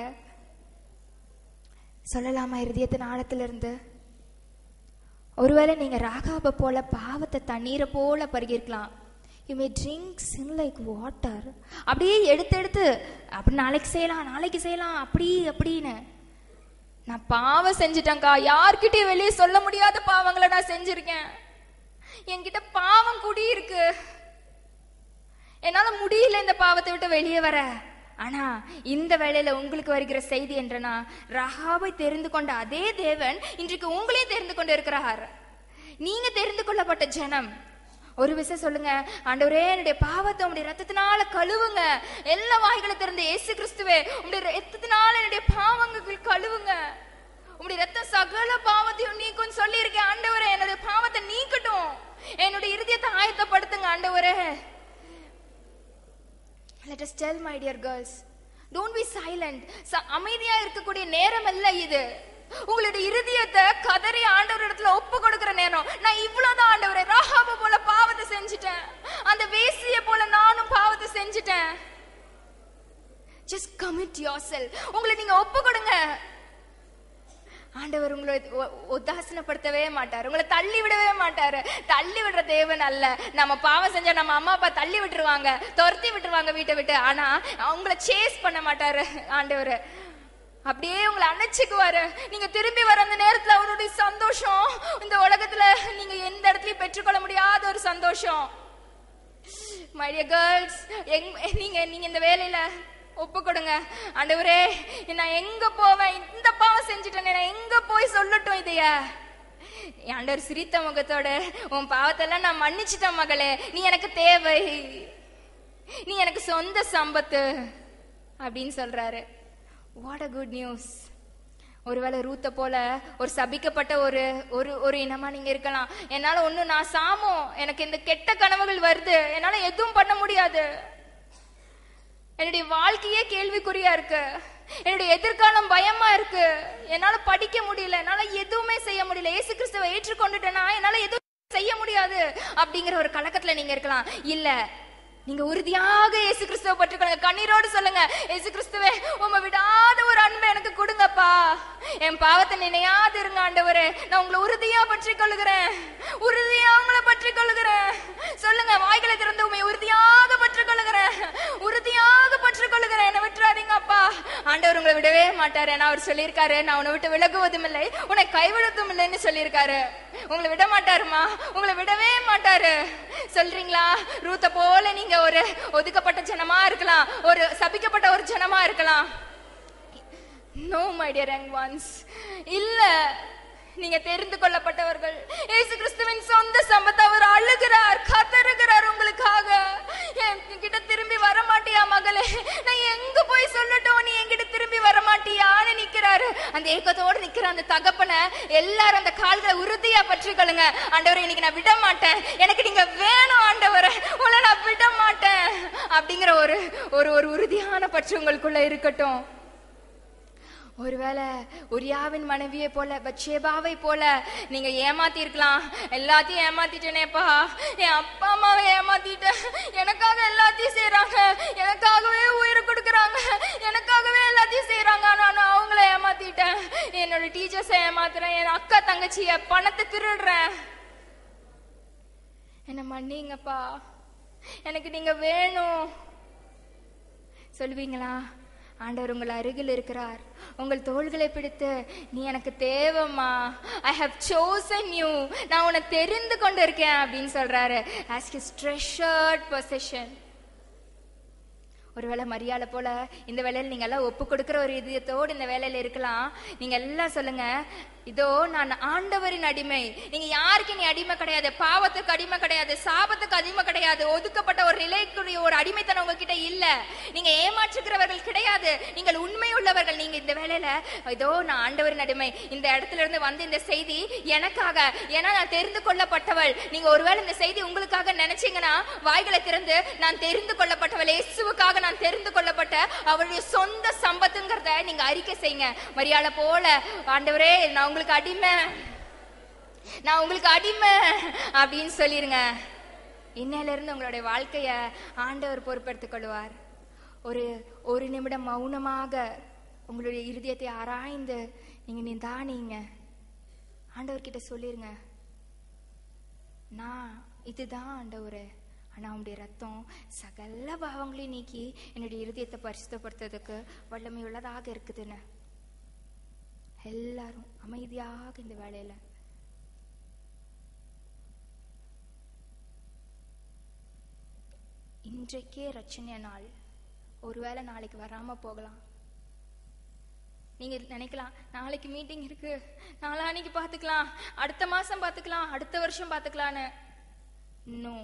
சொல்லலாமா இருதயத்தின் ஆழத்துல இருந்து ஒருவேளை நீங்க ராகாப போல பாவத்தை தண்ணீரை போல பருகிருக்கலாம் you may drink sin like water அப்படியே எடுத்து எடுத்து அப்படி நாளைக்கு செய்யலாம் நாளைக்கு செய்யலாம் அப்படி அப்படின்னு நான் பாவம் செஞ்சுட்டேன்க்கா யார்கிட்டயும் வெளியே சொல்ல முடியாத பாவங்களை நான் செஞ்சிருக்கேன் என்கிட்ட பாவம் குடி இருக்கு என்னால முடியல இந்த பாவத்தை விட்டு வெளியே வர ஆனா இந்த வேளையில உங்களுக்கு வருகிற செய்தி என்றனா ரஹாவை தெரிந்து கொண்ட அதே தேவன் இன்றைக்கு உங்களையும் தெரிந்து கொண்டு இருக்கிறார் நீங்க தெரிந்து கொள்ளப்பட்ட ஜனம் ஒரு விஷயம் சொல்லுங்க ஆண்டவரே என்னுடைய பாவத்தை உங்களுடைய ரத்தத்தினால கழுவுங்க எல்லா வாய்களை திறந்து இயேசு கிறிஸ்துவே உங்களுடைய ரத்தத்தினால என்னுடைய பாவங்கள் கழுவுங்க உங்களுடைய ரத்தம் சகல பாவத்தையும் நீக்கும் சொல்லி இருக்கேன் ஆண்டவரே என்னுடைய பாவத்தை நீக்கட்டும் என்னுடைய இருதயத்தை ஆயத்தப்படுத்துங்க ஆண்டவரே let us tell my dear girls don't be silent ச- அமைதியா இருக்கக்கூடிய நேரம் அல்ல இது உங்களுடைய இருதயத்தை கதறி ஆண்டவர் இடத்துல ஒப்பு கொடுக்கிற நேரம் நான் இவ்வளவுதான் ஆண்டவரே ராகாப போல பாவத்தை செஞ்சுட்டேன் அந்த வேசிய போல நானும் பாவத்தை செஞ்சுட்டேன் just commit yourself உங்களை நீங்க ஒப்பு கொடுங்க ஆண்டவர் உங்களை ஒ- உதாசீனப்படுத்தவே மாட்டார் உங்களை தள்ளி விடவே மாட்டாரு தள்ளி விடுற தேவன் அல்ல நம்ம பாவம் செஞ்சா நம்ம அம்மா அப்பா தள்ளி விட்டுருவாங்க துரத்தி விட்டுருவாங்க வீட்டை விட்டு ஆனா உங்களை சேஸ் பண்ண மாட்டாரு ஆண்டவர் அப்படியே உங்களை அணைச்சுக்குவாரு நீங்க திரும்பி வர அந்த நேரத்துல அவருடைய சந்தோஷம் இந்த உலகத்துல நீங்க எந்த இடத்துலயும் பெற்றுக்கொள்ள முடியாத ஒரு சந்தோஷம் மை டியர் கேர்ள்ஸ் எங் நீங்க நீங்க இந்த வேலையில ஒப்பு கொடுங்க ஆண்டவரே நான் எங்க போவேன் இந்த பாவம் செஞ்சுட்டேனே நான் எங்க போய் சொல்லட்டும் இதைய என் ஆண்டவர் சிரித்த முகத்தோட உன் பாவத்தெல்லாம் நான் மன்னிச்சிட்டேன் மகளே நீ எனக்கு தேவை நீ எனக்கு சொந்த சம்பத்து அப்படின்னு சொல்றாரு வாட் அ குட் நியூஸ் ஒருவேளை ரூத்த போல ஒரு சபிக்கப்பட்ட ஒரு ஒரு ஒரு இனமா நீங்க இருக்கலாம் என்னால ஒண்ணு நான் சாமம் எனக்கு இந்த கெட்ட கனவுகள் வருது என்னால எதுவும் பண்ண முடியாது என்னுடைய வாழ்க்கையே கேள்விக்குறியா இருக்கு என்னுடைய எதிர்காலம் பயமா இருக்கு என்னால படிக்க முடியல என்னால எதுவுமே செய்ய முடியல இயேசு கிறிஸ்துவை ஏற்றுக்கொண்டுட்டேனா என்னால எதுவும் செய்ய முடியாது அப்படிங்கிற ஒரு கலக்கத்துல நீங்க இருக்கலாம் இல்ல நீங்க உறுதியாக இயேசு கிறிஸ்துவை பற்றிக்கொள்ளுங்க கண்ணீரோடு சொல்லுங்க இயேசு கிறிஸ்துவே உங்க விடாத ஒரு அன்பை எனக்கு கொடுங்கப்பா என் பாவத்தை நினையாது இருங்க ஆண்டவரே நான் உங்களை உறுதியா பற்றிக் கொள்ளுகிறேன் உறுதியா உங்களை பற்றிக் கொள்ளுகிறேன் சொல்லுங்க வாய்களை திறந்து உண்மை உறுதியாக பற்றிக் கொள்ளுகிறேன் உறுதியாக பற்றிக் கொள்ளுகிறேன் என்னை விட்டுறாதீங்க அப்பா ஆண்டவர் உங்களை விடவே மாட்டாரு ஏன்னா அவர் சொல்லியிருக்காரு நான் உன்னை விட்டு விலகுவதும் இல்லை உன்னை கைவிடுவதும் இல்லைன்னு சொல்லியிருக்காரு உங்களை விட மாட்டாருமா உங்களை விடவே மாட்டாரு சொல்றீங்களா ரூத்த போல நீங்க ஒரு ஒதுக்கப்பட்ட ஜனமா இருக்கலாம் ஒரு சபிக்கப்பட்ட ஒரு ஜனமா இருக்கலாம் no my dear young ones இல்ல நீங்க தெரிந்து கொள்ளப்பட்டவர்கள் இயேசு கிறிஸ்துவின் சொந்த சம்பத்தை அவர் அழுகிறார் கதறுகிறார் உங்களுக்காக என்கிட்ட திரும்பி வர மாட்டியா மகளே நான் எங்க போய் சொல்லட்டும் நீ என்கிட்ட திரும்பி வர மாட்டியான்னு நிக்கிறாரு அந்த ஏக்கத்தோடு நிக்கிற அந்த தகப்பனை எல்லாரும் அந்த கால்களை உறுதியா பற்றிக்கொள்ளுங்க ஆண்டவரை இன்னைக்கு நான் விட மாட்டேன் எனக்கு நீங்க வேணும் ஆண்டவரை உங்களை நான் விட மாட்டேன் அப்படிங்கிற ஒரு ஒரு ஒரு உறுதியான பற்று உங்களுக்குள்ள இருக்கட்டும் ஒருவேளை உரியாவின் மனைவியை போல பச்சேபாவை போல நீங்க ஏமாத்தி இருக்கலாம் எல்லாத்தையும் ஏமாத்திட்டேனேப்பா என் அப்பா அம்மாவை ஏமாத்திட்டேன் எனக்காக எல்லாத்தையும் செய்றாங்க எனக்காகவே உயிரை கொடுக்கறாங்க எனக்காகவே எல்லாத்தையும் செய்றாங்க ஆனா நான் அவங்கள ஏமாத்திட்டேன் என்னோட டீச்சர்ஸை ஏமாத்துறேன் என் அக்கா தங்கச்சிய பணத்தை திருடுறேன் என்ன மன்னிங்கப்பா எனக்கு நீங்க வேணும் சொல்லுவீங்களா ஆண்டவர் உங்கள் அருகில் இருக்கிறார் உங்கள் தோள்களை பிடித்து நீ எனக்கு தேவைம்மா ஐ ஹவ் chosen you நான் உன்னை தெரிந்து கொண்டு இருக்கேன் அப்படின்னு சொல்றாரு as his treasured possession ஒருவேளை மரியாதை போல இந்த வேலையில நீங்க எல்லாம் ஒப்பு கொடுக்கிற ஒரு இதயத்தோடு இந்த வேலையில இருக்கலாம் நீங்க எல்லாம் சொல்லுங்க இதோ நான் ஆண்டவரின் அடிமை நீங்க யாருக்கு நீ அடிமை கிடையாது பாவத்துக்கு அடிமை கிடையாது சாபத்துக்கு அடிமை கிடையாது ஒதுக்கப்பட்ட ஒரு நிலைக்குரிய ஒரு அடிமைத்தனம் உங்ககிட்ட இல்ல நீங்க ஏமாற்றுகிறவர்கள் கிடையாது நீங்கள் உண்மை உள்ளவர்கள் நீங்க இந்த வேலையில இதோ நான் ஆண்டவரின் அடிமை இந்த இடத்துல இருந்து வந்து இந்த செய்தி எனக்காக ஏன்னா நான் தெரிந்து கொள்ளப்பட்டவள் நீங்க ஒருவேளை இந்த செய்தி உங்களுக்காக நினைச்சீங்கன்னா வாய்களை திறந்து நான் தெரிந்து கொள்ளப்பட்டவள் இயேசுவுக்காக நான் தெரிந்து கொள்ளப்பட்ட அவருடைய சொந்த சம்பத்துங்கிறத நீங்க அறிக்கை செய்யுங்க மரியாதை போல ஆண்டவரே நான் உங்களுக்கு அடிமை நான் உங்களுக்கு அடிமை அப்படின்னு சொல்லிருங்க இன்னையில இருந்து உங்களுடைய வாழ்க்கைய ஆண்டவர் பொறுப்பெடுத்துக் கொள்வார் ஒரு ஒரு நிமிடம் மௌனமாக உங்களுடைய இருதயத்தை ஆராய்ந்து நீங்க நிதானிங்க ஆண்டவர்கிட்ட சொல்லிருங்க நான் இதுதான் ஆண்டவரே ஆனா உங்களுடைய ரத்தம் சகல பாவங்களையும் நீக்கி என்னுடைய இருதயத்தை பரிசுத்தப்படுத்துறதுக்கு வல்லமை உள்ளதாக இருக்குதுன்னு எல்லாரும் அமைதியாக இந்த வேலையில இன்றைக்கே ரச்சனைய நாள் ஒருவேளை நாளைக்கு வராம போகலாம் நீங்க நினைக்கலாம் நாளைக்கு மீட்டிங் இருக்கு நாளான்னைக்கு பாத்துக்கலாம் அடுத்த மாசம் பாத்துக்கலாம் அடுத்த வருஷம் பாத்துக்கலான்னு நோ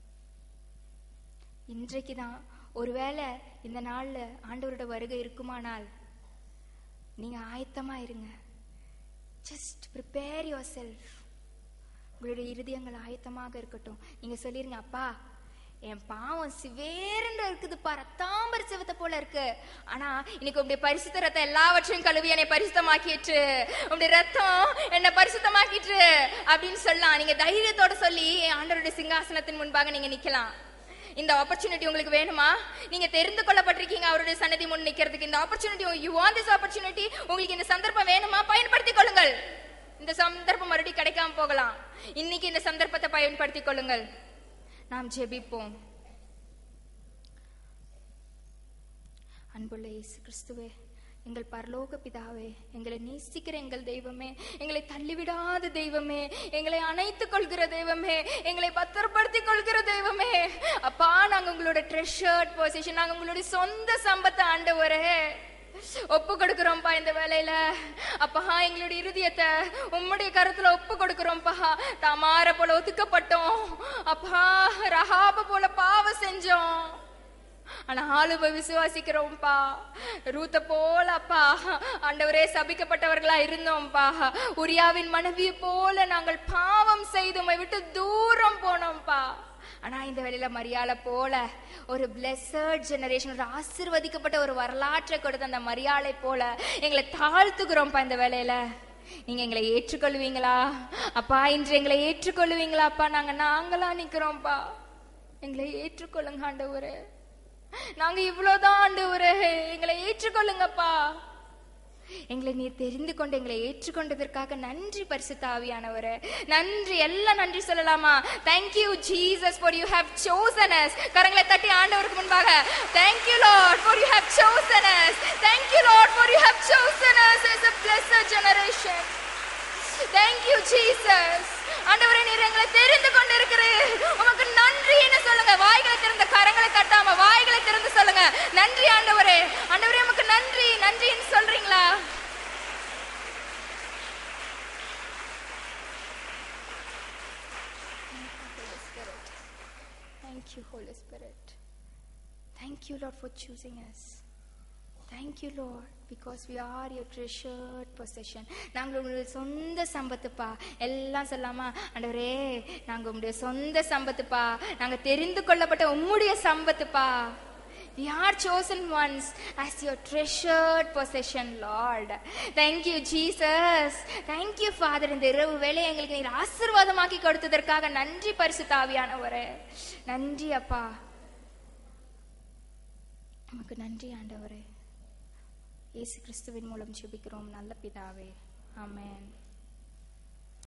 இன்றைக்கு தான் ஒருவேளை இந்த நாள்ல ஆண்டவரோட வருகை இருக்குமானால் நீங்க ஆயத்தமா இருங்க ஜஸ்ட் ப்ரிப்பேர் யுவர் செல்ஃப் உங்களுடைய இருதயங்கள் ஆயத்தமாக இருக்கட்டும் நீங்க சொல்லிருங்க அப்பா என் பாவம் சிவேரண்டு இருக்குதுப்பா ரத்தாம்பர் சிவத்தை போல இருக்கு ஆனா இன்னைக்கு உங்களுடைய பரிசுத்த ரத்தம் எல்லாவற்றையும் கழுவி என்னை பரிசுத்தமாக்கிட்டு உங்களுடைய ரத்தம் என்னை பரிசுத்தமாக்கிட்டு அப்படின்னு சொல்லலாம் நீங்க தைரியத்தோட சொல்லி என் ஆண்டவருடைய சிங்காசனத்தின் முன்பாக நீங்க நிக்கலாம் இந்த ஆப்பர்ச்சுனிட்டி உங்களுக்கு வேணுமா நீங்க தெரிந்து கொள்ளப்பட்டிருக்கீங்க அவருடைய சன்னதி முன் நிக்கிறதுக்கு இந்த opportunity you want this opportunity உங்களுக்கு இந்த சந்தர்ப்பம் வேணுமா பயன்படுத்திக் கொள்ளுங்கள் இந்த சந்தர்ப்பம் மறுபடியும் கிடைக்காம போகலாம் இன்னைக்கு இந்த சந்தர்ப்பத்தை பயன்படுத்திக் கொள்ளுங்கள் நாம் ஜெபிப்போம் அன்புள்ள இயேசு கிறிஸ்துவே எங்கள் பரலோக பிதாவே எங்களை நேசிக்கிற எங்கள் தெய்வமே எங்களை தள்ளிவிடாத தெய்வமே எங்களை அணைத்துக் கொள்கிற தெய்வமே எங்களை பத்திரப்படுத்திக் கொள்கிற தெய்வமே அப்பா நாங்க உங்களோட ட்ரெஷர்ட் பொசிஷன் நாங்க உங்களுடைய சொந்த சம்பத்தை ஆண்டவரே ஒப்பு கொடுக்கிறோம்ப்பா இந்த வேலையில அப்பா எங்களுடைய இருதயத்தை உம்முடைய கருத்துல ஒப்பு கொடுக்கிறோம்ப்பா தமார போல ஒதுக்கப்பட்டோம் அப்பா ரஹாப போல பாவம் செஞ்சோம் ஆனா ஆளுவ விசுவாசிக்கிறோம்ப்பா ரூத்த போல அப்பா ஆண்டவரே சபிக்கப்பட்டவர்களா இருந்தோம்ப்பா உரியாவின் மனைவியை போல நாங்கள் பாவம் செய்து உம்மை விட்டு தூரம் போனோம்ப்பா ஆனா இந்த வேளையில மரியாதை போல ஒரு பிளெஸர்ட் ஜெனரேஷன் ஒரு ஆசிர்வதிக்கப்பட்ட ஒரு வரலாற்றை கொடுத்த அந்த மரியாதை போல எங்களை தாழ்த்துக்கிறோம்ப்பா இந்த வேலையில நீங்க எங்களை ஏற்றுக்கொள்வீங்களா அப்பா இன்று எங்களை ஏற்றுக்கொள்வீங்களா அப்பா நாங்க நாங்களா நிக்கிறோம்ப்பா எங்களை ஏற்றுக்கொள்ளுங்க ஆண்டவரே நாங்க இவ்வளவுதான் ஆண்டவரே எங்களை ஏற்றுக்கொள்ளுங்கப்பா எங்களை நீர் தெரிந்து கொண்டு எங்களை ஏற்றுக்கொண்டதற்காக நன்றி பரிசுத்த ஆவியானவரே நன்றி எல்லாம் நன்றி சொல்லலாமா thank you Jesus for you have chosen us கரங்களை தட்டி ஆண்டவருக்கு முன்பாக thank you Lord for you have chosen us thank you Lord for you have chosen us as a blessed generation thank you Jesus ஆண்டவரே நீர் எங்களை தெரிந்து கொண்டிருக்கிறீர் உமக்கு நன்றின்னு சொல்லுங்க வாய்களை திறந்த கரங்களை தட்டாம வாய்களை திறந்து சொல்லுங்க நன்றி ஆண்டவரே ஆண்டவரே உமக்கு நன்றி நன்றின்னு சொல்றீங்களா Thank you, Holy Spirit. Thank you, Lord, for choosing us. Thank you, Lord, because we are your treasured possession. நாங்கள் உங்களுடைய சொந்த சம்பத்துப்பா எல்லாம் சொல்லாமா ஆண்டவரே நாங்க உங்களுடைய சொந்த சம்பத்துப்பா நாங்க தெரிந்து கொள்ளப்பட்ட உம்முடைய சம்பத்துப்பா We are chosen ones as your treasured possession, Lord. Thank you, Jesus. Thank you, Father. இந்த இரவு வேலை எங்களுக்கு நீர் ஆசீர்வாதமாக்கி கொடுத்ததற்காக நன்றி பரிசுத்தாவியானவரே நன்றி அப்பா நமக்கு நன்றி ஆண்டவரே இயேசு கிறிஸ்துவின் மூலம் ஜெபிக்கிறோம் நல்ல பிதாவே ஆமென்